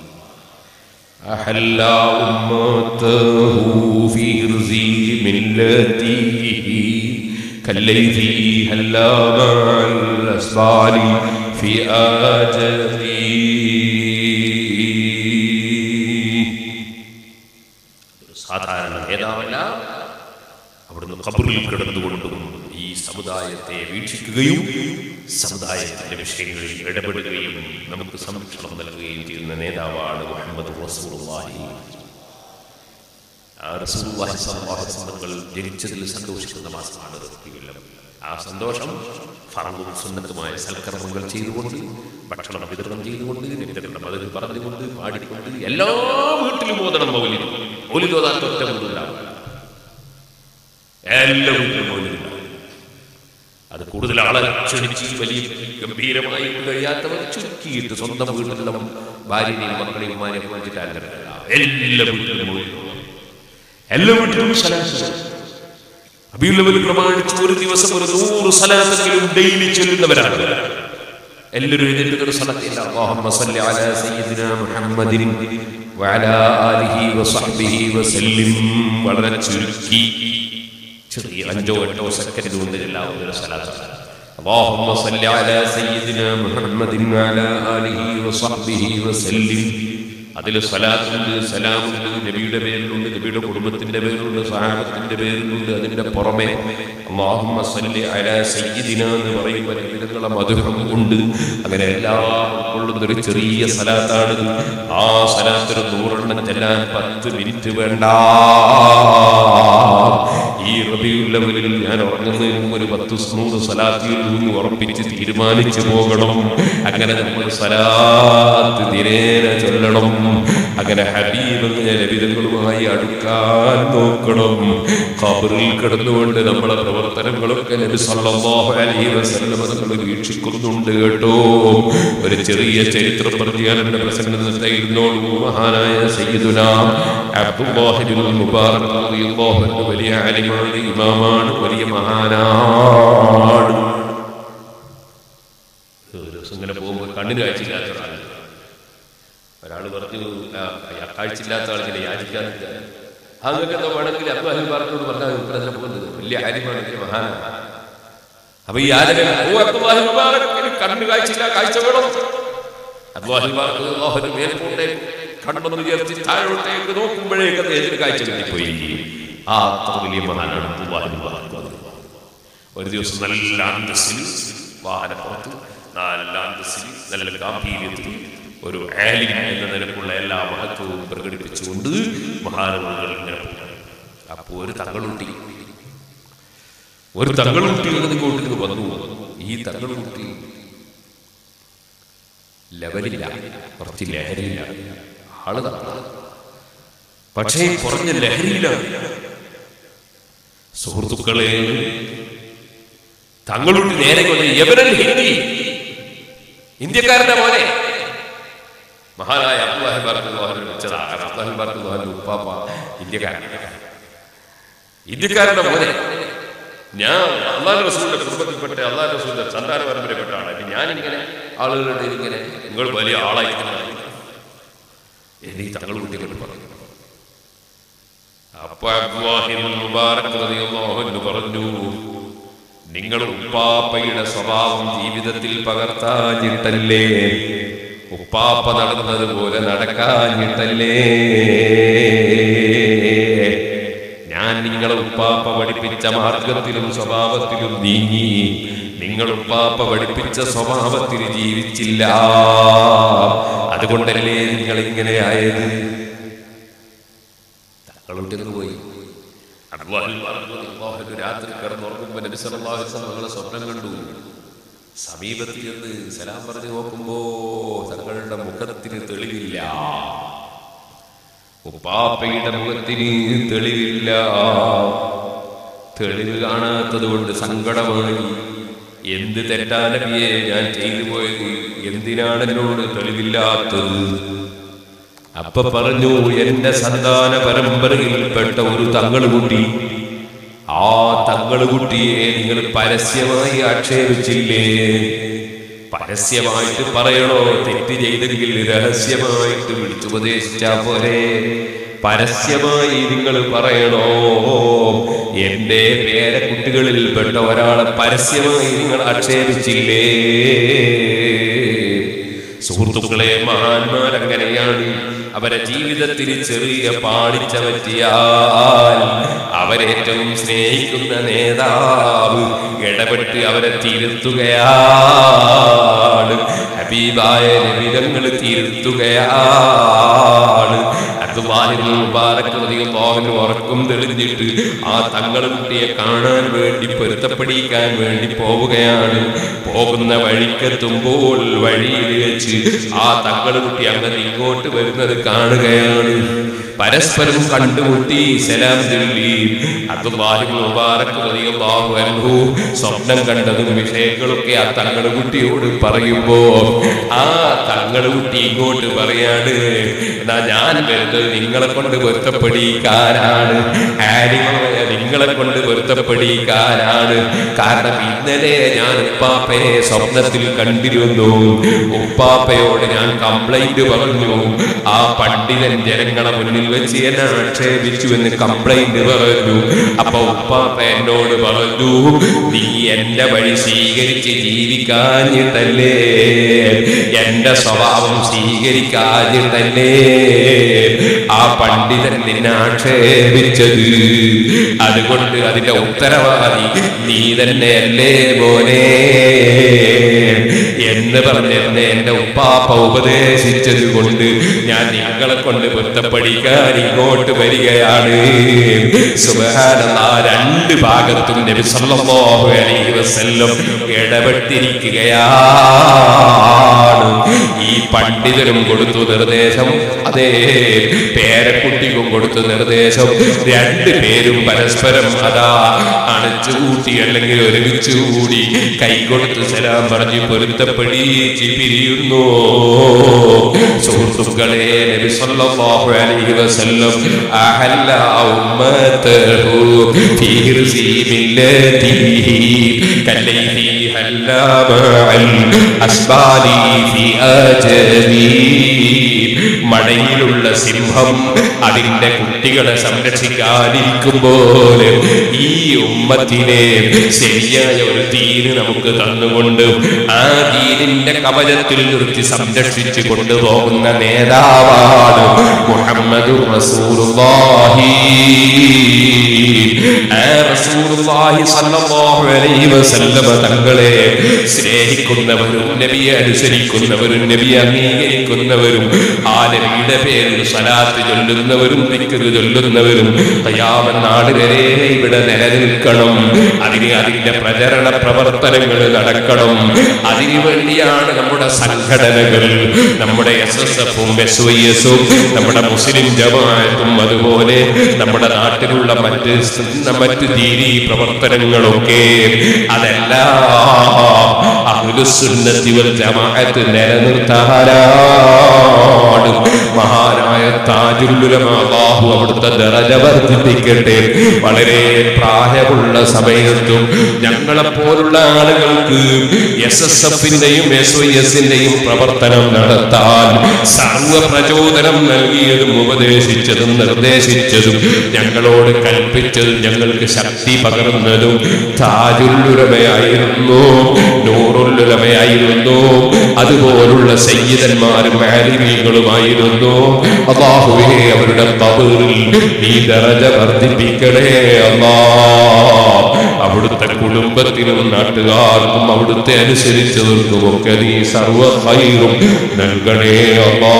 أحل أمته في رزي ملته كالليث هلا مع الأسبال في آجله സാധാരണ നേതാവല്ല അവിടുന്ന് കബറിൽ കിടന്നുകൊണ്ടും ഈ സമുദായത്തെ വീക്ഷിക്കുകയും സമുദായത്തിന്റെ വിഷയങ്ങളിൽ ഇടപെടുകയും നമുക്ക് സംരക്ഷണം നൽകുകയും ചെയ്യുന്ന നേതാവാണ് മുഹമ്മദ് റസൂലുള്ളാഹി ആ റസൂലുള്ളാഹി സ്വല്ലല്ലാഹു അലൈഹി വസല്ലം തങ്ങൾ ജനിച്ചതിൽ സന്തോഷിക്കുന്ന മാസമാണ് റബീഉൽ അവ്വൽ. ആ സന്തോഷം ഫറവും സുന്നത്തുമായ സൽക്കർമ്മങ്ങൾ ചെയ്തുകൊണ്ട് ഭക്ഷണം വിതരണം ചെയ്തുകൊണ്ട് നിത്യങ്ങളുടെ മതിൽ പറഞ്ഞുകൊണ്ട് പാടിക്കൊണ്ട് എല്ലാ വീട്ടിലും ഓതണം മൗലിദ് മൗലിദ് ഓതാത്ത ഒറ്റ വീടുണ്ടാവും എല്ലാ വീട്ടിലും മൗലിദ് ഉണ്ടാവും. അത് കൂടുതൽ ആളെ ക്ഷണിച്ച് വലിയ ഗംഭീരമായി കഴിയാത്തവർ ചുരുക്കിയിട്ട് സ്വന്തം വീട്ടിലുള്ള ഭാര്യനെയും മക്കളെയും ഉമ്മാനെയും വെച്ചിട്ട് അങ്ങനെ എല്ലാ വീട്ടിലും മൗലിദ് ഓതണം. എല്ലാ വീട്ടിലും സലാത്ത് അബിയുള്ളവർ പ്രമാണിച്ച് ഒരു ദിവസം ഒരു നൂറ് സലാത്തെങ്കിലും ഡെയിലി ചൊല്ലുന്നവരാണ് എല്ലാവരും എഴുന്നേറ്റ് ഒരു സ്ഥലത്തില്ല അല്ലാഹുമ്മ സല്ലി അലാ സയ്യിദിനാ മുഹമ്മദിൻ വഅലാ ആലിഹി വസഹ്ബിഹി വസല്ലിം വളരെ ചുരുക്കി ചെറിയ അഞ്ചോ എട്ടോ സെക്കൻഡ് കൊണ്ട് എല്ലാവരും ഒരു സ്ഥലത്താണ് اللهم صل على سيدنا محمد وعلى آله وصحبه وسلم അതിൽ സലാത്തുണ്ട് സലാമുണ്ട് നബിയുടെ പേരിലുണ്ട് നബിയുടെ കുടുംബത്തിന്റെ പേരിലുണ്ട് സഹാബത്തിന്റെ പേരിലുണ്ട് അതിന്റെ പുറമെ അല്ലാഹുമ്മ സല്ലി അലാ സയ്യിദിന എന്ന് പറയുമ്പോൾ നബിതങ്ങളെ മധുരം ഉണ്ട് അങ്ങനെ എല്ലാം ഉൾക്കൊള്ളുന്ന ഒരു ചെറിയ സലാത്താണ് ആ സലാത്തിന് നൂറെണ്ണം ചെല്ലാൻ പത്ത് മിനിറ്റ് വേണ്ട ഈ റബിയുള്ളവരിൽ ഞാൻ ഉറങ്ങുന്നതിന് മുമ്പ് ഒരു പത്ത് നൂറ് സലാത്തിൽ നിന്ന് ഉറപ്പിച്ച് തീരുമാനിച്ചു പോകണം അങ്ങനെ നമ്മൾ സലാത്ത് ദിനേന ചൊല്ലണം അങ്ങനെ ഹബീബ് ലഭിതങ്ങളുമായി അടുക്കാൻ നോക്കണം ഖബറിൽ കിടന്നുകൊണ്ട് നമ്മളെ പ്രവർത്തനങ്ങളൊക്കെ നബി സല്ലല്ലാഹു അലൈഹി വസല്ലം നമ്മൾ വീക്ഷിക്കുന്നുണ്ട് കേട്ടോ ഒരു ചെറിയ ചരിത്രം പറഞ്ഞാൽ എന്റെ പ്രസംഗത്തെ ഇരുന്നോളൂ മഹാനായ സയ്യിദുന അബ്ദുല്ലാഹി ബിൻ മുബാറക് റളിയല്ലാഹു അൻഹു വലിയ ആലിമാണ് ഇമാമാണ് വലിയ മഹാനാണ് ഒരു ദിവസം ഇങ്ങനെ പോകുമ്പോൾ കണ്ണിന് കാഴ്ചയില്ലാത്ത ഒരാൾ ഒരാൾ പറഞ്ഞു "ആ, അയാൾ കാഴ്ചയില്ലാത്ത ആളിങ്ങനെ യാചിക്കാനില്ല അങ്ങനെ എന്താ വേണമെങ്കിൽ അബ്ദുൽ പറഞ്ഞോട് പറഞ്ഞാൽ ഇപ്പഴത്തെ പോകുന്നത് വലിയ ആര്യമാണ് വലിയ മഹാനാണ് അപ്പൊ ഈ ആരകൻ ഓ അബ്ദുല്ലാഹി മുബാറക് എനിക്ക് കണ്ണ് കാഴ്ചയില്ല കാഴ്ച വേണം അബ്ദുല്ലാഹി മുബാറക് അല്ലാഹുവിന്റെ മേൽപോട്ടേക്ക് കണ്ണൊന്ന് ഉയർത്തി താഴോട്ടേക്ക് നോക്കുമ്പോഴേക്ക് അദ്ദേഹത്തിന് കാഴ്ച കിട്ടിപ്പോയി ആ അത്ര വലിയ മഹാനാണ് അബ്ദുല്ലാഹി മുബാറക് ഒരു ദിവസം നല്ല അന്തസ്സിൽ വാഹനപ്പുറത്ത് നല്ല അന്തസ്സിൽ നല്ല ഗാംഭീര്യത്തിൽ ഒരു ആലിം എന്ന നിലക്കുള്ള എല്ലാ മഹത്വവും പ്രകടിപ്പിച്ചുകൊണ്ട് മഹാനവകൾ ഇങ്ങനെ പോയി. അപ്പോ ഒരു തങ്ങളുട്ടി ഒരു തങ്ങളുട്ടി ഇങ്ങോട്ട് വന്നു ഈ തങ്ങളുട്ടി ലെവലില്ല കുറച്ച് ലഹരിയില്ല ആള് തങ്ങളാ. പക്ഷേ കുറഞ്ഞ ലഹരിയില്ല സുഹൃത്തുക്കളെ തങ്ങളുട്ടി നേരെ കൊണ്ട് യവനൽ ഹിന്ദി ഇന്ത്യക്കാരന്റെ മോനെ മഹാനായ അബ്ദുല്ലാഹി ബാർക്കുല്ലാഹിനെ വിളിച്ചതാണ് കാരണം അബ്ദുല്ലാഹി ബാർക്കുല്ലാഹിന്റെ ഉപ്പാപ്പ ഇന്ത്യക്കാരൻ ഇന്ത്യക്കാരന്റെ മോനെ ഞാൻ അള്ളാഹ് റസൂലിന്റെ കുടുംബത്തിൽപ്പെട്ട അള്ളാഹ് റസൂലിന്റെ സന്താന പരമ്പരപ്പെട്ട ആളാണ് ഞാനിങ്ങനെ ആളുകളുടെ ഇങ്ങനെ നിങ്ങൾ വലിയ ആളായിരിക്കുന്നു എന്നീ തങ്ങൾ കുട്ടികൾ പറഞ്ഞു അപ്പൊ അബ്ദുല്ലാഹി ഇബ്നുൽ മുബാറക് റളിയല്ലാഹു അൻഹു പറഞ്ഞു നിങ്ങൾ ഉപ്പാപ്പയുടെ സ്വഭാവം ജീവിതത്തിൽ പകർത്താഞ്ഞിട്ടല്ലേ ഉപ്പാപ്പ നടന്നതുപോലെ നടക്കാഞ്ഞിട്ടല്ലേ ഞാൻ നിങ്ങളെ ഉപ്പാപ്പ പഠിപ്പിച്ച മാർഗത്തിലും സ്വഭാവത്തിലും നീങ്ങി നിങ്ങൾ ഉപ്പാപ്പ പഠിപ്പിച്ച സ്വഭാവത്തിൽ ജീവിച്ചില്ല അതുകൊണ്ടല്ലേ നിങ്ങൾ ഇങ്ങനെ ആയത് തങ്ങളുടെ പോയി അബ്ദുല്ലാഹിൽ പറഞ്ഞു, അല്ലാഹു രാത്രി കിടന്നുറങ്ങുമ്പോ നബി സല്ലല്ലാഹു അലൈഹി വസല്ലം തങ്ങളെ സ്വപ്നം കണ്ടു സമീപത്ത് ചെന്ന് സലാം പറഞ്ഞു നോക്കുമ്പോ തങ്ങളുടെ മുഖത്തിന് തെളിവില്ല ഉപ്പാപ്പയുടെ മുഖത്തിന് തെളിവില്ല തെളിവ് കാണാത്തത് കൊണ്ട് സങ്കടമായി എന്ത് തെറ്റാനബിയെ ഞാൻ ചെയ്തു പോയത് എന്തിനാണ് എന്നോട് തെളിവില്ലാത്തത് അപ്പൊ പറഞ്ഞു എന്റെ സന്താന പരമ്പരയിൽപ്പെട്ട ഒരു തങ്ങളുകുട്ടി ആ തങ്ങളുകുട്ടിയെ നിങ്ങൾ പരസ്യമായി ആക്ഷേപിച്ചില്ലേ പരസ്യമായിട്ട് പറയണോ തെറ്റ് ചെയ്തെങ്കിൽ രഹസ്യമായിട്ട് വിളിച്ചുപദേശിച്ചാ പോരെ പരസ്യമായി നിങ്ങൾ പറയണോ എന്റെ പേരക്കുട്ടികളിൽപ്പെട്ട ഒരാളെ പരസ്യമായി നിങ്ങൾ ആക്ഷേപിച്ചില്ലേ സുഹൃത്തുക്കളെ മഹാന്മാർ അങ്ങനെയാണ് അവരെ ജീവിതത്തിൽ ചെറിയ പാളിച്ച പറ്റിയാൽ അവരേറ്റവും സ്നേഹിക്കുന്ന നേതാവ് ഇടപെട്ട് അവരെ തിരുത്തുകയാണ് ഹബീബായ നിബിധങ്ങൾ തിരുത്തുകയാണ് അബ്ദുല്ലാഹിബ്നുൽ മുബാറക് റളിയല്ലാഹു അൻഹു ഉറക്കം തെളിഞ്ഞിട്ട് ആ തങ്ങൾ കുട്ടിയെ കാണാൻ വേണ്ടി പൊരുത്തപ്പെടിക്കാൻ വേണ്ടി പോവുകയാണ് പോകുന്ന വഴിക്കെത്തുമ്പോൾ വഴിയിൽ വെച്ച് ആ തങ്ങൾ കുട്ടി അങ്ങനെ ഇങ്ങോട്ട് വരുന്നത് കാണുകയാണ് പരസ്പരം കണ്ടുമുട്ടി സലാം ചൊല്ലി അബ്ദുല്ലാഹിബ്നുൽ മുബാറക് റളിയല്ലാഹു അൻഹു സ്വപ്നം കണ്ടതും വിഷയങ്ങളൊക്കെ ആ തങ്ങൾ കുട്ടിയോട് പറയുമ്പോ ആ തങ്ങൾ കുട്ടി ഇങ്ങോട്ട് പറയാണ് എന്നാ ഞാൻ വരുന്നത് നിങ്ങളെ കൊണ്ട് പൊരുത്തപ്പെടിക്കാനാണ് ആര്യമായ നിങ്ങളെ കൊണ്ട് പൊരുത്തപ്പെടിക്കാനാണ് കാരണം ഇന്നലെ ഞാൻ ഉപ്പാപ്പയെ സ്വപ്നത്തിൽ കണ്ടിരുന്നു ഉപ്പാപ്പയോട് ഞാൻ കംപ്ലൈന്റ് പറഞ്ഞു ആ പണ്ഡിതൻ ജനങ്ങളെ മുന്നിൽ വെച്ച് എന്നെ ആക്ഷേപിച്ചു എന്ന് കംപ്ലൈന്റ് പറഞ്ഞു അപ്പൊ ഉപ്പാപ്പ എന്നോട് പറഞ്ഞു നീ എന്റെ വഴി സ്വീകരിച്ച് ജീവിക്കാഞ്ഞിട്ടല്ലേ എന്റെ സ്വഭാവം സ്വീകരിക്കാഞ്ഞിട്ടല്ലേ ആ പണ്ഡിതൻ നിന്നെ ആക്ഷേപിച്ചത് അതുകൊണ്ട് അതിന്റെ ഉത്തരവാദി നീ തന്നെയല്ലേ മോനെ എന്ന് പറഞ്ഞ് എന്നെ എന്റെ ഉപ്പാപ്പ ഉപദേശിച്ചത് കൊണ്ട് ഞാൻ നിങ്ങളെ കൊണ്ട് പൊരുത്തപ്പെടിക്കാൻ ഇങ്ങോട്ട് വരികയാണ് സുബ്ഹാനല്ലാ രണ്ട് ഭാഗത്തും നബി സല്ലല്ലാഹു അലൈഹി വസല്ലം ഇടപെട്ടിരിക്കുകയാണ് ഈ പണ്ഡിതനും കൊടുത്തു നിർദ്ദേശം അതേ പേരക്കുട്ടിക്കും കൊടുത്തു നിർദ്ദേശം രണ്ടു പേരും പരസ്പരം അതാ അണച്ചു കൂട്ടി അല്ലെങ്കിൽ ഒരുമിച്ച് കൂടി കൈ കൊടുത്ത് സലാം പറഞ്ഞ് പൊരുത്തപ്പെടിച്ച് പിരിയുന്നു സുഹൃത്തുക്കളെ നബി സല്ലല്ലാഹു അലൈഹി വസല്ലം അഹല്ല ഉമ്മതഹു ഫീ ഹിർസി മില്ലതിഹി കല്ലൈഹി ഹല്ല മഅൽ അസ്ബാലി ഫീ അജമി മടയിലുള്ള സിംഹം അതിന്റെ കുട്ടികളെ സംരക്ഷിക്കാതിരിക്കുമ്പോൾ ഈ ഉമ്മത്തിനെ ശരിയായ ഒരു തീര് നമുക്ക് തന്നുകൊണ്ട് ആ ദീനിന്റെ കവചത്തിൽ നിർത്തി സംരക്ഷിച്ചു കൊണ്ടുപോകുന്ന നേതാവാണ് മുഹമ്മദ് റസൂലുള്ളാഹി ആ റസൂലുള്ളാഹി സ്വല്ലല്ലാഹു അലൈഹി വസല്ലമ തങ്ങളെ സ്നേഹിക്കുന്നവരും നബിയെ അനുസരിക്കുന്നവരും നബിയെ അംഗീകരിക്കുന്നവരും ആ നബിയുടെ പേരിൽ സലാത്ത് ചൊല്ലുന്നവരും ദിക്റ് ചൊല്ലുന്നവരും ഖിയാമത്ത് നാട് വരെ ഇവിടെ നിലനിൽക്കണം അതിന് അതിന്റെ പ്രചരണ പ്രവർത്തനങ്ങൾ നടക്കണം അതിനു വേണ്ടിയാണ് നമ്മുടെ സംഘടനകൾ നമ്മുടെ എസ് എസ് എഫും എസ് വൈ എസും നമ്മുടെ മുസ്ലിം ജമാഅത്തും അതുപോലെ നമ്മുടെ നാട്ടിലുള്ള മറ്റ് സ് മറ്റ് ദീനീ പ്രവർത്തനങ്ങളൊക്കെ അതെല്ലാം അഹ്ലുസുന്നത്തി വൽ ജമാഅത്ത് നിലനിർത്താനാണ് മഹാനായ മഹാനായ താജുല്ലുലമ അല്ലാഹു അവിടുത്തെ ദറജ വർദ്ധിപ്പിക്കട്ടെ വളരെ പ്രായമുള്ള സമയത്തും ഞങ്ങളെ പോലുള്ള ആളുകൾക്ക് എസ് എസ് എഫിന്റെയും എസ് വൈ എസിന്റെയും പ്രവർത്തനം നടത്താൻ സർവ പ്രചോദനം നൽകിയതും ഉപദേശിച്ചതും നിർദ്ദേശിച്ചതും ഞങ്ങളോട് കൽപ്പിച്ചതും ഞങ്ങൾക്ക് ശക്തി പകർന്നതും താജുല്ലുലമയായിരുന്നു നൂറുല്ലുലമയായിരുന്നു അതുപോലുള്ള സയ്യിദന്മാരും ആലിമീങ്ങളുമായിരുന്നു അള്ളാഹുവേ അവരുടെ കബറിൽ നീ ദറജ വർദ്ധിപ്പിക്കണേ അല്ലാ അവിടുത്തെ കുടുംബത്തിനും നാട്ടുകാർക്കും അവിടുത്തെ അനുസരിച്ചവർക്കും ഒക്കെ നീ സർവ ഹൈറും നൽകണേ അല്ലാ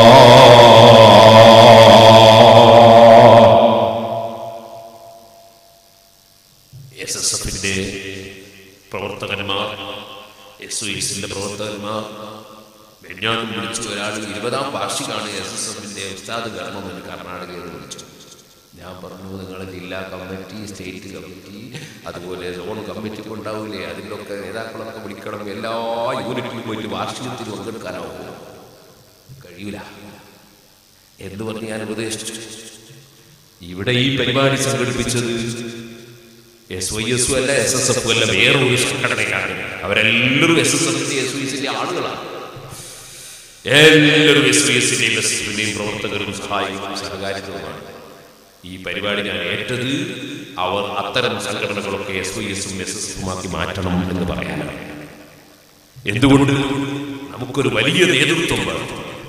എസ് എസ് എഫിന്റെ പ്രവർത്തകന്മാർ എസ് എസിന്റെ പ്രവർത്തകന്മാർ വെഞ്ഞാനും വിളിച്ചു ഒരാൾ ഇരുപതാം വാർഷികമാണ് എസ് എസ് എഫിന്റെ ഉസ്താദ് കർമ്മമെന്ന് കർണാടകയിൽ വിളിച്ചു ഞാൻ പറഞ്ഞു നിങ്ങൾ ജില്ലാ കമ്മിറ്റി സ്റ്റേറ്റ് കമ്മിറ്റി അതുപോലെ സോൺ കമ്മിറ്റി ഉണ്ടാവില്ലേ അതിലൊക്കെ നേതാക്കളൊക്കെ വിളിക്കണം എല്ലാ യൂണിറ്റിലും പോയിട്ട് വാർഷികത്തിൽ പങ്കെടുക്കാനാവും കഴിയൂല എന്ന് പറഞ്ഞ് ഞാൻ ഉപദേശിച്ചു ഇവിടെ ഈ പരിപാടി സംഘടിപ്പിച്ചത് എസ് വൈ എസ് അല്ല എസ് എസ് എഫ് അല്ല വേറൊരു സംഘടനയാണ് അവരെല്ലാവരും എസ് എസ് എഫിന്റെ എസ് വൈ എസിന്റെ ആളുകളാണ് എല്ലാവരും എസ് വൈ എസിന്റെയും എസ് എഫിന്റെയും പ്രവർത്തകരും സഹായികളും സഹകാരികളുമാണ് ഈ പരിപാടി ഞാൻ ഏറ്റത് അവർ അത്തരം സംഘടനകളൊക്കെ എസ് വൈ എസും എസ് എസ് എഫുമാക്കി മാറ്റണം എന്ന് പറയാനാണ് എന്തുകൊണ്ട് നമുക്കൊരു വലിയ നേതൃത്വം വേണം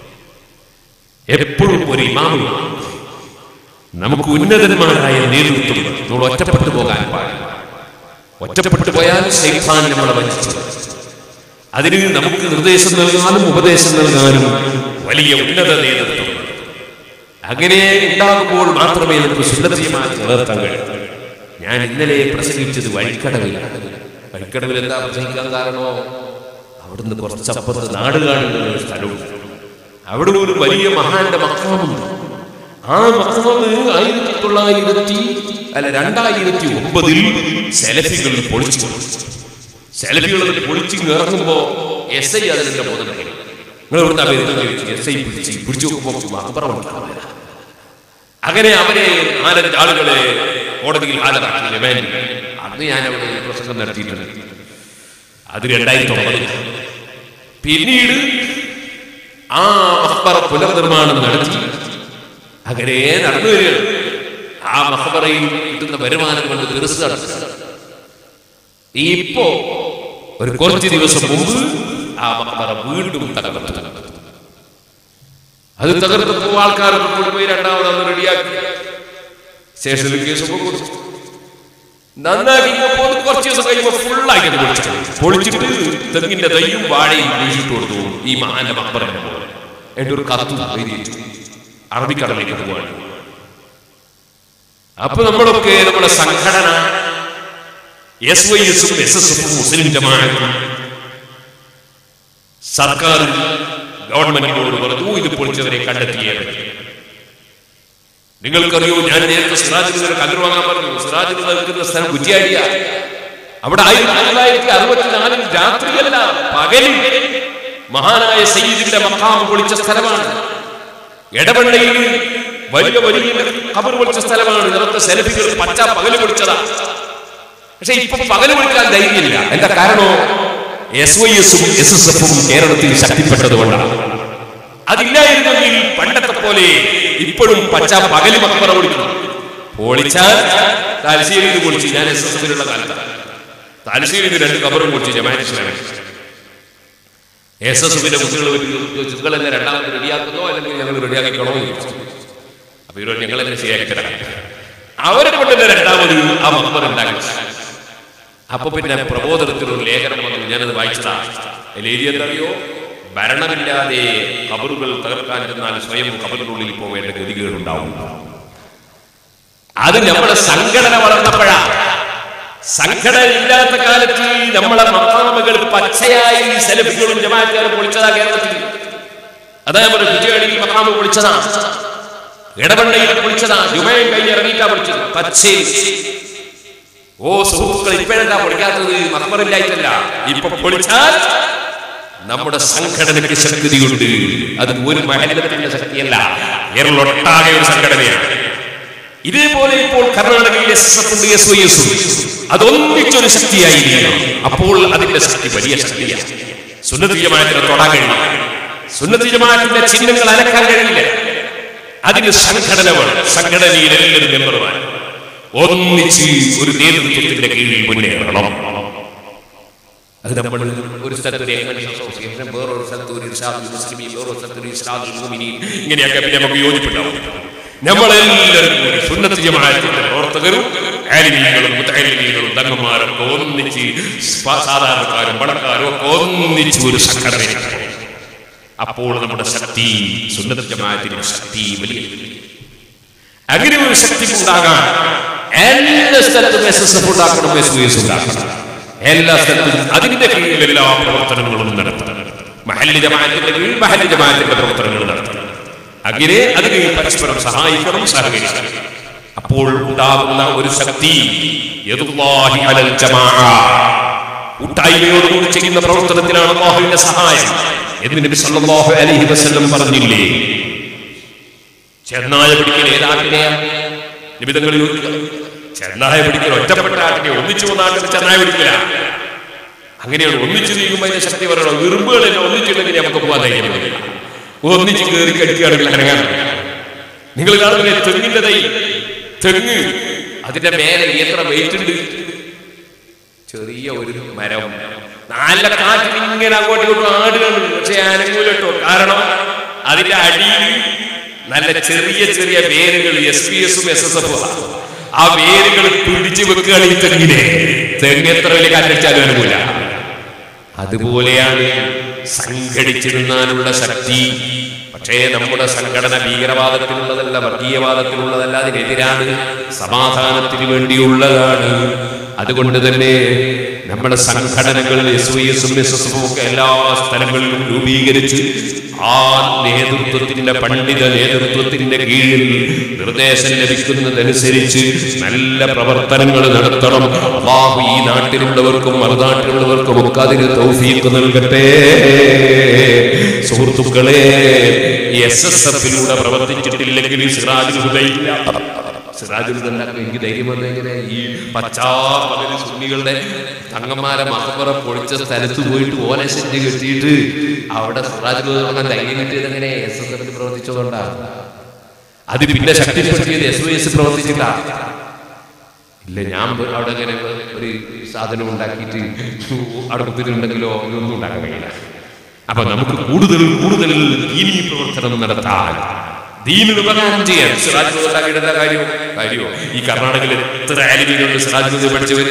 എപ്പോഴും ഒരു ഇമാമ് വേണം. നമുക്ക് ഉന്നതന്മാരായ നേതൃത്വം വേണം. നമ്മൾ ഒറ്റപ്പെട്ടു പോകാൻ പാടില്ല ഒറ്റപ്പെട്ടു പോയാൽ ശൈത്താൻ നമ്മളെ വഞ്ചിച്ചു അതിന് നമുക്ക് നിർദ്ദേശം നൽകാനും ഉപദേശം നൽകാനും വലിയ ഉന്നത നേതൃത്വം വേണം. അങ്ങനെ ഉണ്ടാകുമ്പോൾ മാത്രമേ നമുക്ക് സുന്ദരമായി നിലനിർത്താൻ കഴിയൂ ഞാൻ ഇന്നലെ പ്രസംഗിച്ചത് വഴിക്കടവിലാണ് വഴിക്കടവിൽ എന്താ പ്രസംഗിക്കാൻ കാരണമോ അവിടുന്ന് കുറച്ചപ്പുറത്ത് നാട് കാണുന്ന ഒരു സ്ഥലമുണ്ട് അവിടെ ഒരു വലിയ മഹാന്റെ മക്കാമുണ്ട് ആ മക്കാമ് ആയിരത്തി തൊള്ളായിരത്തി അല്ല രണ്ടായിരത്തി ഒമ്പതിൽ സെലഫികൾ പൊളിച്ചു സെലഫികൾ അതിൽ പൊളിച്ച് ഇറങ്ങുമ്പോ എസ് ഐ അതിന്റെ ബോധം നിങ്ങൾ ഇവിടുത്തെ പേര് എസ് ഐ പിടിച്ച് പിടിച്ചു നോക്കുമ്പോൾ അക്ബറ ഉണ്ടാവില്ല അങ്ങനെ അവരെ നാലഞ്ച് ആളുകളെ കോടതിയിൽ ഹാജരാക്കി റിമാൻഡ് അന്ന് ഞാൻ അവിടെ ഒരു പ്രസംഗം നടത്തിയിട്ടുണ്ട് അത് രണ്ടായിരത്തി ഒമ്പത് പിന്നീട് ആ മഹബറ പുനർനിർമ്മാണം നടത്തി അങ്ങനെ നടന്നു വരികയാണ് ആ മഹബറയിൽ കിട്ടുന്ന വരുമാനം കൊണ്ട് തീർച്ച നടത്തുക ഇപ്പോ ഒരു കുറച്ച് ദിവസം മുമ്പ് ആ മഹബറ വീണ്ടും തകർത്തു അത് തകർത്തപ്പോ ആൾക്കാരൊക്കെ കൂടി പോയി രണ്ടാമത് അന്ന് റെഡിയാക്കി സ്റ്റേഷനിൽ കേസൊക്കെ കൊടുത്തു നന്നാക്കി ഇങ്ങപ്പോ അത് കുറച്ച് ദിവസം കഴിയുമ്പോൾ ഫുള്ളാക്കി അത് പൊളിച്ചു പൊളിച്ചിട്ട് തെങ്ങിന്റെ തൈയും വാഴയും വീഴ്ചിട്ട് കൊടുത്തു ഈ മഹാന്റെ മക്ബറിന്റെ പോലെ എന്റെ ഒരു കത്തും എഴുതിയിട്ടു അറബിക്കടലിലേക്ക് പോവാണ് അപ്പൊ നമ്മളൊക്കെ നമ്മുടെ സംഘടന എസ് വൈ എസും എസ് എസ് എഫും മുസ്ലിം ജമാഅത്തും സർക്കാർ ഗവൺമെന്റിനോട് പറഞ്ഞു ഇത് പൊളിച്ചവരെ കണ്ടെത്തിയേ പറ്റൂ നിങ്ങൾക്കറിയോ ഞാൻ നേരത്തെ സിറാജിൽ നിന്ന് കല്ല് വാങ്ങാൻ പറഞ്ഞു സിറാജിൽ നിൽക്കുന്ന സ്ഥലം കുറ്റിയാടിയ അവിടെ ആയിരത്തി തൊള്ളായിരത്തി അറുപത്തിനാലിൽ രാത്രിയല്ല പകലിൽ മഹാനായ സയ്യിദിന്റെ മക്കാമ് പൊളിച്ച സ്ഥലമാണ് എടവണ്ണയിൽ വലിയ വലിയ കബർ പൊളിച്ച സ്ഥലമാണ് ഇന്നത്തെ സെലഫികൾ പച്ച പകല് പൊളിച്ചതാ പക്ഷെ ഇപ്പൊ പകല് പൊളിക്കാൻ ധൈര്യമില്ല എന്താ കാരണോ എസ് വൈ എസും എസ് എസ് എഫും കേരളത്തിൽ ശക്തിപ്പെട്ടത് കൊണ്ടാണ് അതില്ലായിരുന്നെങ്കിൽ പണ്ടത്തെ പോലെ ഇപ്പോഴും പച്ച പകല് മക്ബറ പൊളിക്കണം പൊളിച്ചാൽ താലശ്ശേരിയിൽ പൊളിച്ച് ഞാൻ എസ് എസ് എഫിലുള്ള കാലത്താണ് താലശ്ശേരിയിൽ രണ്ട് കബറും പൊളിച്ച് ജമാഅത്ത് എസ് എസ് എഫിന്റെ കുട്ടികൾ നിങ്ങൾ എന്നെ രണ്ടാമത് റെഡിയാക്കുന്നോ അല്ലെങ്കിൽ ഞങ്ങൾ റെഡിയാക്കിക്കണോ എന്ന് ചോദിച്ചു അപ്പൊ ഇവരോട് ഞങ്ങൾ എന്നെ ശരിയാക്കി തരാം അവരെ കൊണ്ട് തന്നെ രണ്ടാമത് ആ മക്ബർ ഉണ്ടാക്കി അപ്പൊ പിന്നെ പ്രബോധനത്തിൽ ഒരു ലേഖനം വന്നു ഞാനത് വായിച്ചതാ അതിൽ എഴുതിയെന്തറിയോ ഭരണമില്ലാതെ കബറുകൾ തകർക്കാൻ ചെന്നാൽ സ്വയം കബറിനുള്ളിൽ പോവേണ്ട ഗതികേടുണ്ടാവും അത് നമ്മുടെ സംഘടന വളർന്നപ്പോഴാ സംഘടന ഇല്ലാത്ത കാലത്ത് നമ്മളെ മക്കാമുകൾ പച്ചയായി സെലഫികളും ജമാഅത്തുകാരും പൊളിച്ചതാ കേരളത്തിൽ അതേപോലെ കുറ്റിയാടിയിൽ മക്കാമ് പൊളിച്ചതാ ഇടവണ്ണയിൽ പൊളിച്ചതാ ജുമയും കഴിഞ്ഞ് ഇറങ്ങിയിട്ടാ പൊളിച്ചത് പച്ചയിൽ ഓ സുഹൃത്തുക്കൾ ഇപ്പോഴെന്താ പൊളിക്കാത്തത് മക്ബറില്ലായിട്ടല്ല ഇപ്പൊ പൊളിച്ചാൽ നമ്മുടെ സംഘടനയ്ക്ക് ശക്തിയുണ്ട് അത് ഒരു മഹലത്തിന്റെ ശക്തിയല്ല കേരളൊട്ടാകെ ഒരു സംഘടനയാണ് ഇതേപോലെ ഇപ്പോൾ കർണാടകയിൽ എസ് എസ് എഫ് ഉണ്ട് എസ് വൈ എസ് ഉണ്ട് അതൊന്നിച്ചൊരു ശക്തിയായിരിക്കണം അപ്പോൾ അതിന്റെ ശക്തി വലിയ ശക്തിയാണ് സുന്നത്ത് ജമാഅത്തിനെ തൊടാൻ കഴിയില്ല സുന്നത്ത് ജമാഅത്തിന്റെ ചിഹ്നങ്ങൾ അനക്കാൻ കഴിയില്ല അതിന് സംഘടന വേണം സംഘടനയിൽ എല്ലാവരും മെമ്പർമാർ ഒന്നിച്ച് ഒരു നേതൃത്വത്തിന്റെ കീഴിൽ മുന്നേറണം അത് നമ്മൾ ഒരു സ്ഥലത്ത് ഒരു ഏകമനുഷ്യ അസോസിയേഷൻ വേറൊരു സ്ഥലത്ത് ഒരു ഇർഷാദുൽ മുസ്ലിമീൻ വേറൊരു സ്ഥലത്ത് ഒരു ഇസ്ലാദുൽ മുഅ്മിനീൻ ഇങ്ങനെയൊക്കെ പിന്നെ നമുക്ക് യോജിപ്പുണ്ടാവും നമ്മളെല്ലാവരും കൂടി സുന്നത്ത് ജമാഅത്തിന്റെ പ്രവർത്തകരും ആലിമീങ്ങളും മുത്തഅല്ലിമീങ്ങളും തങ്ങന്മാരൊക്കെ ഒന്നിച്ച് സ്പ- സാധാരണക്കാരും പണക്കാരും ഒക്കെ ഒന്നിച്ച് ഒരു സംഘടന അപ്പോൾ നമ്മുടെ ശക്തി സുന്നത്ത് ജമാഅത്തിന്റെ ശക്തി വലിയ അങ്ങനെ ഒരു ശക്തി ഉണ്ടാകാൻ എല്ലാ സ്ഥലത്തും എസ് എസ് എഫ് ഉണ്ടാക്കണം എസ് യു എസ് ഉണ്ടാക്കണം എല്ലാ സ്ഥലത്തും അതിന്റെ കീഴിൽ എല്ലാ പ്രവർത്തനങ്ങളും നടത്തണം മഹല്ലി ജമാഅത്തിന്റെ കീഴിൽ മഹല്ലി ജമാഅത്തിന്റെ പ്രവർത്തനങ്ങൾ നടത്തണം അങ്ങനെ അതിന് പരസ്പരം സഹായിക്കണം സഹകരിക്കണം അപ്പോൾ ഉണ്ടാകുന്ന ഒരു ശക്തി യദുല്ലാഹി അലൽ ജമാഅ കൂട്ടായ്മയോടുകൂടി ചെയ്യുന്ന പ്രവർത്തനത്തിലാണ് അള്ളാഹുവിന്റെ സഹായം എന്ന് നബി സല്ലല്ലാഹു അലൈഹി വസല്ലം പറഞ്ഞില്ലേ ചെന്നായ പിടിക്കൽ ഏതാട്ടിനെയാണ് നിബിധങ്ങൾ ചോദിക്കുക ചെന്നായ പിടിക്കൽ ഒറ്റപ്പെട്ട ആട്ടിനെ ഒന്നിച്ചു വന്ന ആട്ടിനെ ചെന്നായ പിടിക്കില്ല അങ്ങനെയാണ് ഒന്നിച്ചു നീങ്ങുമ്പോൾ അതിന്റെ ശക്തി പറയണം വിറുമ്പുകൾ തന്നെ ഒന്നിച്ചിട്ടുണ്ടെങ്കിൽ നമുക്ക് പോകാൻ ധൈര്യം വരില്ല. ഒന്നിച്ച് കയറി കടിക്കുകയാണെങ്കിൽ അനങ്ങാൻ നിങ്ങൾ കാണുന്നില്ലേ തെങ്ങിന്റെ തൈ തെങ്ങ് അതിന്റെ മേലെ എത്ര വെയിറ്റ് ഉണ്ട് ചെറിയ ഒരു മരം നല്ല കാറ്റിൽ ഇങ്ങനെ അങ്ങോട്ടും ഇങ്ങോട്ടും ആടുകയാണ് പക്ഷെ അനങ്ങൂല കേട്ടോ കാരണം അതിന്റെ അടിയിൽ നല്ല ചെറിയ ചെറിയ വേരുകൾ എസ് പി എസും എസ് എസ് എഫും ആ വേരുകൾ പിടിച്ചു വെക്കുകയാണ് ഈ തെങ്ങിനെ തെങ്ങ് എത്ര വലിയ കാറ്റടിച്ചാലും അനുകൂല അതുപോലെയാണ് സംഘടിച്ചിരുന്നാലുള്ള ശക്തി പക്ഷേ നമ്മുടെ സംഘടന ഭീകരവാദത്തിനുള്ളതല്ല വർഗീയവാദത്തിനുള്ളതല്ല അതിനെതിരാണ് സമാധാനത്തിന് വേണ്ടിയുള്ളതാണ് അതുകൊണ്ട് തന്നെ നമ്മുടെ സംഘടനകൾ എസ് വൈ എസും എസ് എസ് എഫും ഒക്കെ എല്ലാ സ്ഥലങ്ങളിലും രൂപീകരിച്ച് ആ നേതൃത്വത്തിന്റെ പണ്ഡിത നേതൃത്വത്തിന്റെ കീഴിൽ നിർദ്ദേശം ലഭിക്കുന്നതനുസരിച്ച് നല്ല പ്രവർത്തനങ്ങൾ നടത്തണം അള്ളാഹു ഈ നാട്ടിലുള്ളവർക്കും മറുനാട്ടിലുള്ളവർക്കും ഒക്കെ അതിന് തൗഫീഖ് നൽകട്ടെ സുഹൃത്തുക്കളെ എസ് എസ് എഫിലൂടെ പ്രവർത്തിച്ചിട്ടില്ലെങ്കിൽ സിറാജുൽ ഹുദയില്ല സിറാജുൽ ഹുദ എനിക്ക് ധൈര്യം വന്നു എങ്ങനെ ഈ പച്ചാ പകല് സുന്നികളുടെ തങ്ങന്മാരെ മഹബറ പൊളിച്ച സ്ഥലത്ത് പോയിട്ട് ഓല സെറ്റ് കെട്ടിയിട്ട് അവിടെ സിറാജുൽ ഹുദ തുടങ്ങാൻ ധൈര്യം കിട്ടിയത് എങ്ങനെ എസ് എസ് എഫിൽ പ്രവർത്തിച്ചതുകൊണ്ടാണ് അത് പിന്നെ ശക്തിപ്പെടുത്തിയത് എസ് ഒ എസ് പ്രവർത്തിച്ചിട്ടാ ഇല്ല ഞാൻ പോയി അവിടെ ഇങ്ങനെ ഒരു സാധനം ഉണ്ടാക്കിയിട്ട് അവിടെ കുത്തിട്ടുണ്ടെങ്കിലോ ഇതൊന്നും ഉണ്ടാക്കാൻ കഴിയില്ല അപ്പൊ നമുക്ക് കൂടുതൽ കൂടുതൽ ദീനീ പ്രവർത്തനം നടത്താൻ ദീനിന് ഉപകാരം ചെയ്യാൻ സിറാജ് ഉണ്ടാക്കിയിട്ട കാര്യമോ കാര്യമോ ഈ കർണാടകയിൽ എത്ര ആലിമികളുണ്ട് സിറാജ് പഠിച്ചവർ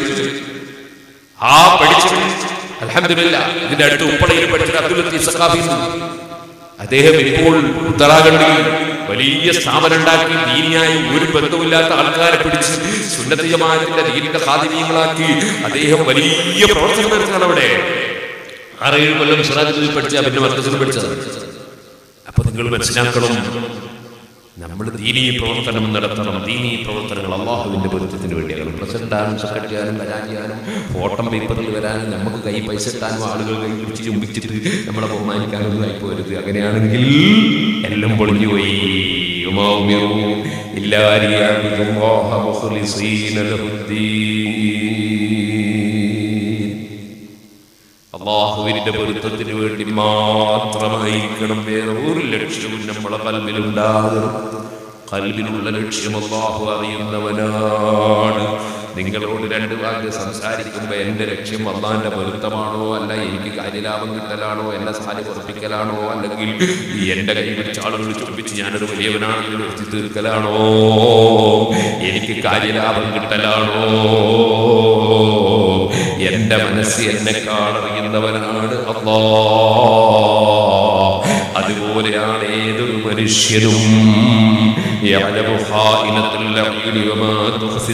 ആ പഠിച്ചവർ അലഹമില്ല ഇതിന്റെ അടുത്ത് ഉപ്പളയിൽ പഠിച്ചത് അബ്ദുൽ ലത്തീഫ് സഖാഫി ഉണ്ട്. അദ്ദേഹം ഇപ്പോൾ ഉത്തരാഖണ്ഡിൽ വലിയ സ്ഥാപനം ഉണ്ടാക്കി ദീനിയായി ഒരു ബന്ധവുമില്ലാത്ത ആൾക്കാരെ പിടിച്ച് സുന്നത്ത് ജമാഅത്തിന്റെ ദീനിന്റെ ഖാദിമീങ്ങളാക്കി അദ്ദേഹം വലിയ പ്രവർത്തനം നടത്തുകയാണ് അവിടെ ആറേഴ് കൊല്ലം സിറാജുദ്ദീൻ പഠിച്ച പിന്നെ മർക്കസിൽ പഠിച്ചത് അപ്പൊ നിങ്ങൾ മനസ്സിലാക്കണം നമ്മൾ ദീനീ പ്രവർത്തനം നടത്തണം ദീനീ പ്രവർത്തനങ്ങൾ അള്ളാഹുവിന്റെ പൊരുത്തത്തിന് വേണ്ടിയാണ് പ്രസിഡന്റാനും സെക്രട്ടറിയാനും വരാൻ ചെയ്യാനും ഫോട്ടം പേപ്പറിൽ വരാനും നമുക്ക് കൈ പൈസ ഇട്ടാനും ആളുകൾ കൈ പിടിച്ച് ചുംബിച്ചിട്ട് നമ്മളെ ബഹുമാനിക്കാനൊന്നും ആയി പോരുത് അങ്ങനെയാണെങ്കിൽ എല്ലാം പൊളിഞ്ഞു പോയി وما أمروا إلا ليعبدوا الله مخلصين له الدين അള്ളാഹുവിന്റെ പൊരുത്തത്തിന് വേണ്ടി മാത്രമായിരിക്കണം വേറെ ഒരു ലക്ഷ്യവും നമ്മളെ കൽവിലുണ്ടാകണം കൽവിലുള്ള ലക്ഷ്യം അള്ളാഹു അറിയുന്നവനാണ് നിങ്ങളോട് രണ്ട് വാക്ക് സംസാരിക്കുമ്പോൾ എൻ്റെ ലക്ഷ്യം അള്ളാന്റെ പൊരുത്തമാണോ അല്ല എനിക്ക് കാര്യലാഭം കിട്ടലാണോ എന്നെ സാരി ഉറപ്പിക്കലാണോ അല്ലെങ്കിൽ എൻ്റെ കൈ പിടിച്ച ആളുകൾ ചുംബിച്ച് ഞാനൊരു വലിയവനാണെന്ന് വരുത്തി തീർക്കലാണോ എനിക്ക് കാര്യലാഭം കിട്ടലാണോ എന്റെ മനസ്സ് എന്നെക്കാൾ അറിയുന്നവനാണ് അള്ളാ അതുപോലെയാണ് ഏതൊരു മനുഷ്യനും يعلم خائنة الأعين وما تخفي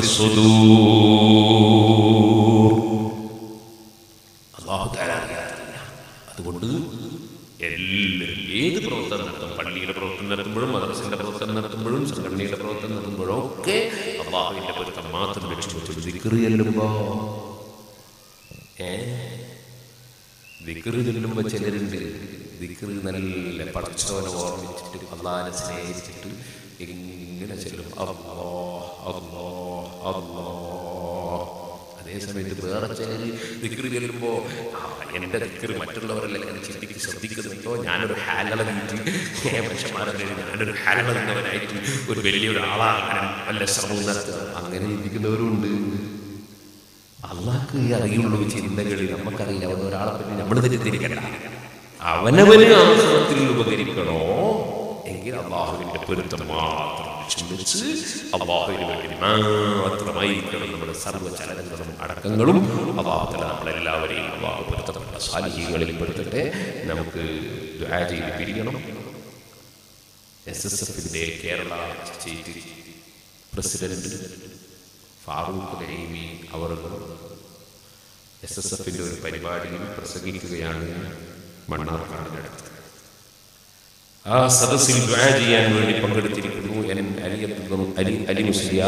الصدور അള്ളാഹു തആല അറിയാത്തില്ല അതുകൊണ്ട് എല്ലാവരും ഏത് പ്രവർത്തനം നടത്തും പള്ളിയുടെ പ്രവർത്തനം നടത്തുമ്പോഴും മദ്രസിന്റെ പ്രവർത്തനം നടത്തുമ്പോഴും സംഘടനയുടെ പ്രവർത്തനം നടത്തുമ്പോഴും ഒക്കെ അള്ളാഹുവിന്റെ പൊരുത്തം മാത്രം ലക്ഷ്യം വെച്ചൊരു ദിക്റ് ചെല്ലുമ്പോ ഏ ദിക്കറ് ചെല്ലുമ്പോൾ ചിലരുണ്ട് ദിക്കറ് നല്ല പടച്ചവനെ ഓർമ്മിച്ചിട്ട് അള്ളാനെ സ്നേഹിച്ചിട്ട് ഇങ്ങനെ ചെല്ലും അല്ലോ അല്ലോ അല്ലോ അതേ സമയത്ത് വേറെ ചിലർ ദിക്കറ് ചെല്ലുമ്പോൾ എൻ്റെ ദിക്കറ് മറ്റുള്ളവരെല്ലാം ഇങ്ങനെ ചിന്തിക്ക് ശ്രദ്ധിക്കുന്നുണ്ടോ ഞാനൊരു ഹാലള നീട്ടി മനുഷ്യന്മാരെ ഞാനൊരു ഹാലള നിന്നവനായിട്ട് ഒരു വലിയൊരു ആളാകാൻ വല്ല ശ്രമവും നടത്തുക അങ്ങനെ ചിന്തിക്കുന്നവരുണ്ട് അള്ളാഹ്ക്ക് അറിയുള്ളൂ ചിന്തകളിൽ നമുക്കറിയില്ല അവൻ ഒരാളെ പറ്റി നമ്മൾ തെറ്റിദ്ധരിക്കണ്ട അവനവന് ആശ്രമത്തിൽ ഉപകരിക്കണോ എങ്കിൽ അള്ളാഹുവിന്റെ പൊരുത്തം മാത്രം ചിന്തിച്ച് അള്ളാഹുവിന് വേണ്ടി മാത്രമായിരിക്കണം നമ്മുടെ സർവ്വചലനങ്ങളും അടക്കങ്ങളും അള്ളാഹുത്തല നമ്മളെല്ലാവരെയും അള്ളാഹു പൊരുത്തപ്പെട്ട സാലിഹ്യങ്ങളിൽ പെടുത്തട്ടെ നമുക്ക് ദുആ ചെയ്ത് പിരിയണം എസ് എസ് എഫിന്റെ കേരള സ്റ്റേറ്റ് പ്രസിഡന്റ് ഫാറൂഖ് നഈമി അവർ എസ് എസ് എഫിന്റെ ഒരു പരിപാടിയിൽ പ്രസംഗിക്കുകയാണ് മണ്ണാർക്കാടിനടുത്ത് ആ സദസ്സിൽ ദുആ ചെയ്യാൻ വേണ്ടി പങ്കെടുത്തിരിക്കുന്നു എൻ അലി അബ്ദുൽ അലി അലി മുസ്ലിയ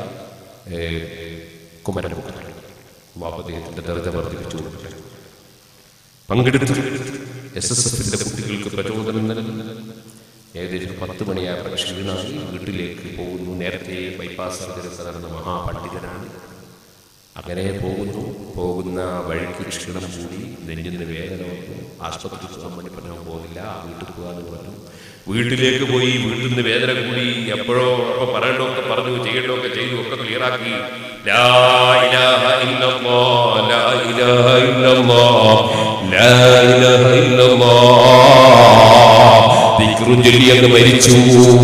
കുമരമുഖ അദ്ദേഹത്തിന്റെ ദർജ വർദ്ധിപ്പിച്ചു കൊടുക്കട്ടെ പങ്കെടുത്ത് എസ് എസ് എഫിന്റെ കുട്ടികൾക്ക് പ്രചോദനം നൽകുന്ന ഏകദേശം പത്ത് മണിയായപ്പോൾ ക്ഷീണായി വീട്ടിലേക്ക് പോകുന്നു നേരത്തെ ബൈപ്പാസ് സർജറി നടന്ന മഹാപണ്ഡിതനാണ് അങ്ങനെ പോകുന്നു പോകുന്ന വഴിക്ക് ക്ഷീണം കൂടി നെഞ്ചിന് വേദന വന്നു ആശുപത്രിയിൽ പോകാൻ വേണ്ടി പറഞ്ഞു പോകുന്നില്ല വീട്ടിൽ പോകാന്ന് പറഞ്ഞു വീട്ടിലേക്ക് പോയി വീട്ടിൽ നിന്ന് വേദന കൂടി എപ്പോഴോ അപ്പൊ പറയണ്ടൊക്കെ പറഞ്ഞു ചെയ്യണ്ടൊക്കെ ചെയ്തു ഒക്കെ ക്ലിയറാക്കി ലാ ഇലാഹ ഇല്ലല്ലാഹ്, ലാ ഇലാഹ ഇല്ലല്ലാഹ്, ലാ ഇലാഹ ഇല്ലല്ലാഹ്. ദിക്റും ചൊല്ലി അങ്ങ് മരിച്ചു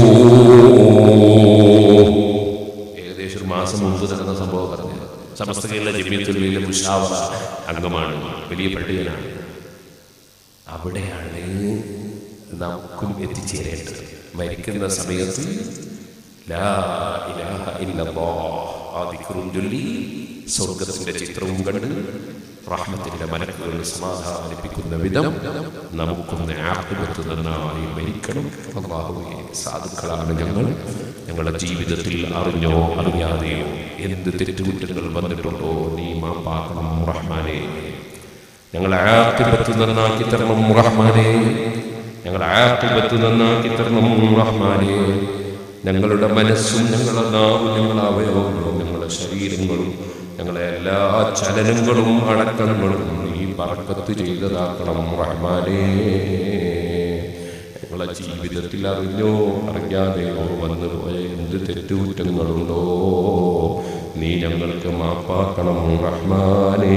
ഏകദേശം ഒരു മാസം മുമ്പ് നടന്ന സംഭവം പറഞ്ഞു സമസ്ത കേരള ജമ്യത്തുള്ളിലെ മുഷാവറ അംഗമാണ് വലിയ പണ്ഡിതനാണ് അവിടെയാണ് നമുക്കും എത്തിച്ചേരേണ്ടത് മരിക്കുന്ന സമയത്ത് ലാ ഇലാഹ ഇല്ലല്ലാഹ് ആ ദിക്റും ചൊല്ലി സ്വർഗത്തിന്റെ ചിത്രവും കണ്ട് റഹ്മത്തിന്റെ മലക്കുകൾ സമാധാനിപ്പിക്കുന്ന വിധം നമുക്കൊന്ന് ആത്മത്ത് നന്നായി മരിക്കണം അള്ളാഹുവെ സാധുക്കളാണ് ഞങ്ങൾ ഞങ്ങളുടെ ജീവിതത്തിൽ അറിഞ്ഞോ അറിയാതെയോ എന്ത് തെറ്റുകുറ്റങ്ങൾ വന്നിട്ടുണ്ടോ നീ മാപ്പാക്കണം റഹ്മാനെ ഞങ്ങളെ ആക്കിപത്ത് നന്നാക്കി തരണം റഹ്മാനെ ഞങ്ങളെ ആക്കിപത്ത് നന്നാക്കി തരണം റഹ്മാനെ ഞങ്ങളുടെ മനസ്സും ഞങ്ങളുടെ നാവും ഞങ്ങളുടെ അവയവങ്ങളും ഞങ്ങളുടെ ശരീരങ്ങളും ഞങ്ങളെ എല്ലാ ചലനങ്ങളും അടക്കങ്ങളും നീ പറക്കത്ത് ചെയ്തതാക്കണം റഹ്മാനേ ഞങ്ങളെ ജീവിതത്തിൽ അറിഞ്ഞോ അറിയാതെയോ വന്നു പോയ എന്ത് തെറ്റുകുറ്റങ്ങളുണ്ടോ നീ ഞങ്ങൾക്ക് മാപ്പാക്കണം റഹ്മാനേ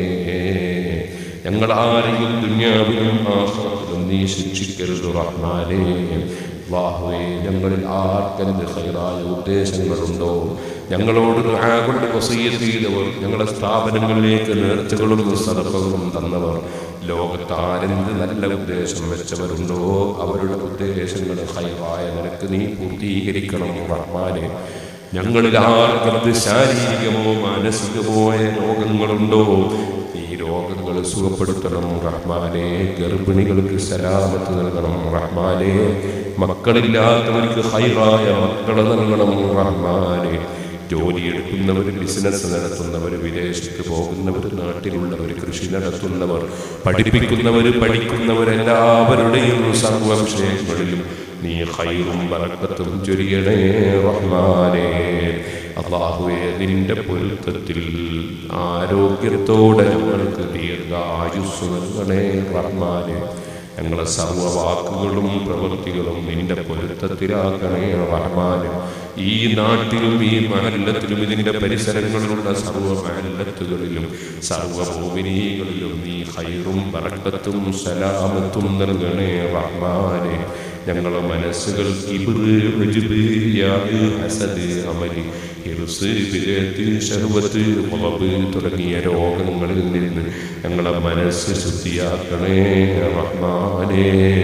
ഞങ്ങൾ ആരെയും ദുന്യാവിലും ആഹ്റത്തിലും നീ ശിക്ഷിക്കരുത് റഹ്മാനേ അല്ലാഹുവേ ഞങ്ങളിൽ ആർക്കെന്ത് ഹൈറായ ഉദ്ദേശങ്ങളുണ്ടോ ഞങ്ങളോട് ദുആ കൊണ്ട് വസീയത്ത് ചെയ്തവർ ഞങ്ങളുടെ സ്ഥാപനങ്ങളിലേക്ക് നേർച്ചകളും സദർഭങ്ങളും തന്നവർ ലോകത്ത് ആരെന്ത് നല്ല ഉദ്ദേശം വെച്ചവരുണ്ടോ അവരുടെ ഉദ്ദേശങ്ങൾ ഹൈറായ നിനക്ക് നീ പൂർത്തീകരിക്കണം റഹ്മാനെ ഞങ്ങളിൽ ആർക്കെന്ത് ശാരീരികമോ മാനസികമോ രോഗങ്ങളുണ്ടോ ഈ രോഗങ്ങൾ സുഖപ്പെടുത്തണം റഹ്മാനെ ഗർഭിണികൾക്ക് സലാമത്ത് നൽകണം റഹ്മാനെ മക്കളില്ലാത്തവർക്ക് ഹൈറായ മക്കളെ നൽകണം റഹ്മാനെ ജോലിയെടുക്കുന്നവർ ബിസിനസ് നടത്തുന്നവർ വിദേശത്ത് പോകുന്നവർ നാട്ടിലുള്ളവർ കൃഷി നടത്തുന്നവർ പഠിപ്പിക്കുന്നവർ പഠിക്കുന്നവർ എല്ലാവരുടെയും സർവ വിഷയങ്ങളിലും നീ ഹൈറും ബറക്കത്തും ചൊരിയണേ റഹ്മാനേ അള്ളാഹുവെ നിന്റെ പൊരുത്തത്തിൽ ആരോഗ്യത്തോടെ ഞങ്ങൾക്ക് ദീർഘായുസ് നൽകണേ റഹ്മാനെ ഞങ്ങളെ സർവ്വ വാക്കുകളും പ്രവൃത്തികളും നിന്റെ പൊരുത്തത്തിലാക്കണേ റഹ്മാന് ഈ നാട്ടിലും ഈ മഹല്ലത്തിലും ഇതിന്റെ പരിസരങ്ങളിലുള്ള സർവ്വ മഹല്ലത്തുകളിലും സർവ്വ ഭൂമിനികളിലും നീ ഹൈറും ബറക്കത്തും സലാമത്തും നൽകണേ റഹ്മാനെ ഞങ്ങളെ മനസ്സുകൾ ഇബ്റ്, ഉജ്ബ്, യാഹ്, ഹസദ്, അമല്, ഹിർസ്, വിരത്ത്, ശഹ്വത്ത്, ഖളബ് തുടങ്ങിയ രോഗങ്ങളിൽ നിന്ന് ഞങ്ങളെ മനസ്സ് ശുദ്ധിയാക്കണേ റഹ്മാനേ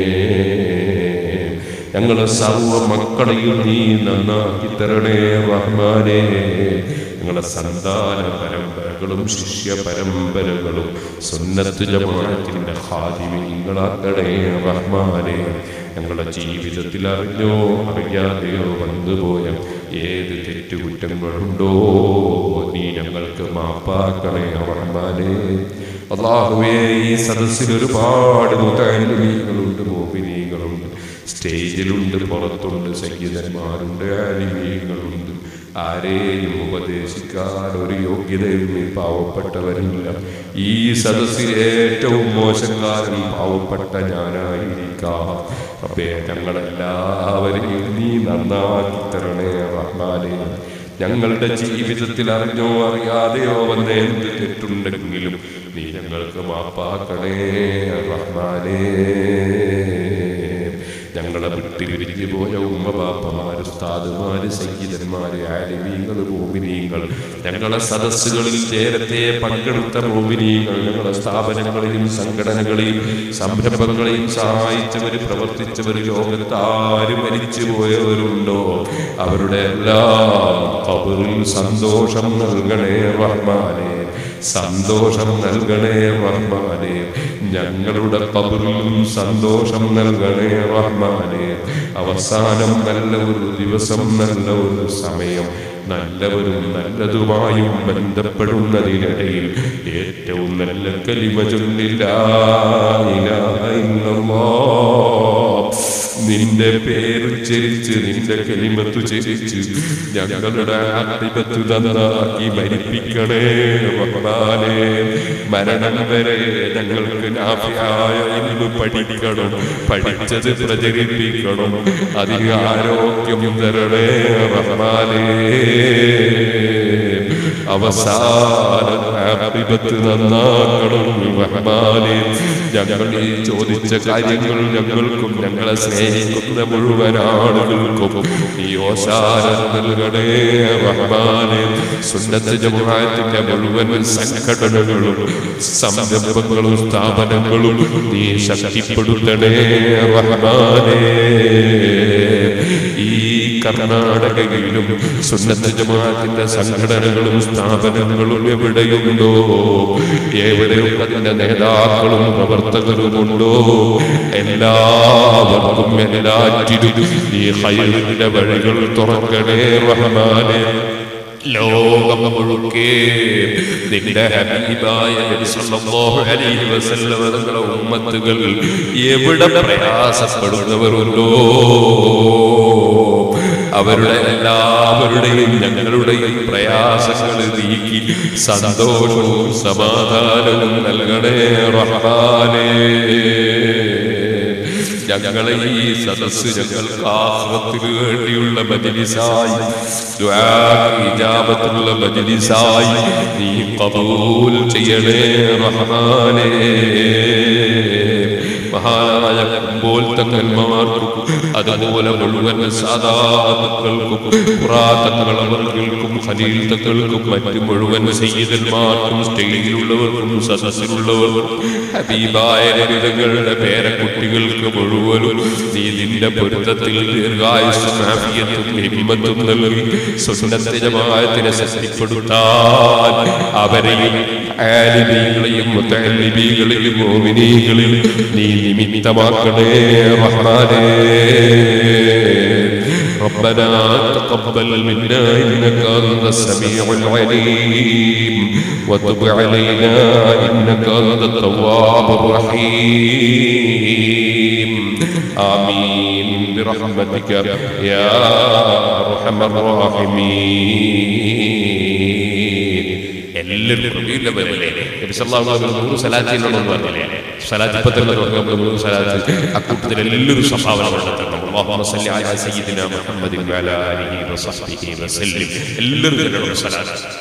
ഞങ്ങളെ സർവ മക്കളെയും നീ നന്നാക്കി തരണേ റഹ്മാനേ ഞങ്ങളെ സന്താന പരമ്പരകളും ശിഷ്യ പരമ്പരകളും സുന്നത്ത് ജമാഅത്തിന്റെ ഹാദിമീങ്ങളാക്കണേ റഹ്മാനെ ഞങ്ങളുടെ ജീവിതത്തിൽ അറിഞ്ഞോ അറിയാതെയോ വന്നുപോയ ഏത് തെറ്റുകുറ്റങ്ങളുണ്ടോ നീ ഞങ്ങൾക്ക് മാപ്പാക്കണേ റഹ്മാനെ അള്ളാഹ് അള്ളാഹുവേ ഈ സദസ്സിൽ ഒരുപാട് മുതാലിമീങ്ങളുണ്ട് മോഹിനീകളുണ്ട് സ്റ്റേജിലുണ്ട് പുറത്തുണ്ട് സംഗീതന്മാരുണ്ട് ആലിമീങ്ങളുണ്ട് ആരെയും ഉപദേശിക്കാൻ ഒരു യോഗ്യതയും ഈ പാവപ്പെട്ടവരില്ല ഈ സദസ്സിൽ ഏറ്റവും മോശക്കാരൻ പാവപ്പെട്ട ഞാനായിരിക്കാം അപ്പേ ഞങ്ങളെല്ലാവരെയും നീ നന്നാക്കി തരണേ റഹ്മാനേ ഞങ്ങളുടെ ജീവിതത്തിൽ അറിഞ്ഞോ അറിയാതെയോ വന്ന എന്ത് തെറ്റുണ്ടെങ്കിലും നീ ഞങ്ങൾക്ക് മാപ്പാക്കണേ റഹ്മാനേ ഞങ്ങളെ വിട്ട് പിരിഞ്ഞു പോയ ഉമ്മ ബാപ്പമാര് ഉസ്താദുമാര് സംഗീതന്മാര് ആലിമീങ്ങൾ മോമിനീങ്ങൾ ഞങ്ങളെ സദസ്സുകളിൽ നേരത്തെ പങ്കെടുത്ത മോമിനീങ്ങൾ ഞങ്ങളെ സ്ഥാപനങ്ങളെയും സംഘടനകളെയും സംരംഭങ്ങളെയും സഹായിച്ചവര് പ്രവർത്തിച്ചവര് ലോകത്ത് ആര് മരിച്ചു പോയവരുണ്ടോ അവരുടെ എല്ലാം കബറിൽ സന്തോഷം നൽകണേ റഹ്മാനേ സന്തോഷം നൽകണേ റഹ്മാനെ ഞങ്ങളുടെ കബറിലും സന്തോഷം നൽകണേ റഹ്മാനെ അവസാനം നല്ല ഒരു ദിവസം നല്ല ഒരു സമയം നല്ലവരും നല്ലതുമായും ബന്ധപ്പെടുന്നതിനിടയിൽ ഏറ്റവും നല്ല കലിമ ചൊല്ലില്ല നിന്റെ പേര് ചരിച്ച് നിന്റെ കലിമത്തു ചരിച്ച് ഞങ്ങളുടെ ആത്മത്തു നന്നാക്കി മരിപ്പിക്കണേ റഹ്മാനേ മരണം വരെ ഞങ്ങൾക്ക് നാഫിയായ ഇന്ന് പഠിക്കണം പഠിച്ചത് പ്രചരിപ്പിക്കണം അതിന് ആരോഗ്യം തരണേ റഹ്മാനേ അവസാനം ആത്മത്ത് നന്നാക്കണം റഹ്മാനേ ഞങ്ങൾ ഈ ചോദിച്ച കാര്യങ്ങൾ ഞങ്ങൾക്കും ഞങ്ങളെ സ്നേഹിക്കുന്ന മുഴുവൻ ആളുകൾക്കും ഈ ഓശാരം നൽകണേ റഹ്മാനെ സുന്നത്ത് ജമാഅത്തിന്റെ മുഴുവൻ സംഘടനകളും സംരംഭങ്ങളും സ്ഥാപനങ്ങളും നീ ശക്തിപ്പെടുത്തണേ റഹ്മാനേ ഈ കർണാടകയിലും സുന്നത്ത് ജമാഅത്തിന്റെ സംഘടനകളും സ്ഥാപനങ്ങളും എവിടെയുണ്ടോ എവിടെയും അതിന്റെ നേതാക്കളും പ്രവർത്തകരുമുണ്ടോ എല്ലാവർക്കും എല്ലാറ്റിലും ഈ ഹൈറിന്റെ വഴികൾ തുറക്കണേ റഹ്മാനെ ലോകം മുഴുക്കെ നിന്റെ ഹബീബായ നബി സല്ലല്ലാഹു അലൈഹി വസല്ലം തങ്ങളുടെ ഉമ്മത്തുകൾ എവിടെ പ്രയാസപ്പെടുന്നവരുണ്ടോ അവരുടെ എല്ലാവരുടെയും ഞങ്ങളുടെയും പ്രയാസങ്ങൾ നീക്കി സന്തോഷവും സമാധാനവും നൽകണേ റഹ്മാനേ ഞങ്ങളെ ഈ സദസ് ഞങ്ങൾക്ക് ആഹ്റത്തിന് വേണ്ടിയുള്ള മജലിസായി ദുആക്ക് ഇജാബത്തുള്ള മജലിസായി നീ കബൂൽ ചെയ്യണേ റഹ്മാനേ മഹാനായ കുമ്പോൾ തങ്ങന്മാർക്കും അതുപോലെ മുഴുവൻ സാധാക്കൾക്കും പുറാത്തങ്ങൾ അവർക്കും ഖലീൽ തങ്ങൾക്കും മറ്റു മുഴുവൻ സയ്യിദന്മാർക്കും സ്റ്റേജിലുള്ളവർക്കും സദസ്സിലുള്ളവർക്കും ഹബീബായ ലളിതങ്ങളുടെ പേരക്കുട്ടികൾക്ക് മുഴുവനും നീ നിന്റെ പൊരുത്തത്തിൽ ദീർഘായുസും ആഫിയത്തും ഹിമ്മത്തും നൽകി സുന്നത്തെ ജമാഅത്തിനെ ശക്തിപ്പെടുത്താൻ അവരെയും ആലിമീകളെയും മുത്തലിബീകളെയും മോമിനീകളെയും നീ നിമിത്തമാക്കണേ റഹ്മാനേ ربنا تقبل منا انك انت السميع العليم وتب علينا انك انت التواب الرحيم امين برحمتك يا ارحم الراحمين എല്ലാവരും പ്രവീണവരല്ലേ നബി സല്ലല്ലാഹു അലൈഹി വസല്ലം നൂറ് സലാത്തിനുള്ളതെന്ന് പറഞ്ഞില്ലേ സലാത്ത് ഇപ്പൊ തന്നെ തുടങ്ങാം നമ്മൾ നൂറ് സലാത്ത് അക്കൂട്ടത്തിൽ എല്ലാവരും സംഭാവന കണ്ടെത്തണം അല്ലാഹുമ്മ സല്ലി അലാ സയ്യിദിനാ മുഹമ്മദിൻ വഅലാ ആലിഹി വസഹ്ബിഹി വസല്ലം എല്ലാവരും ചൊല്ലണം സലാത്ത്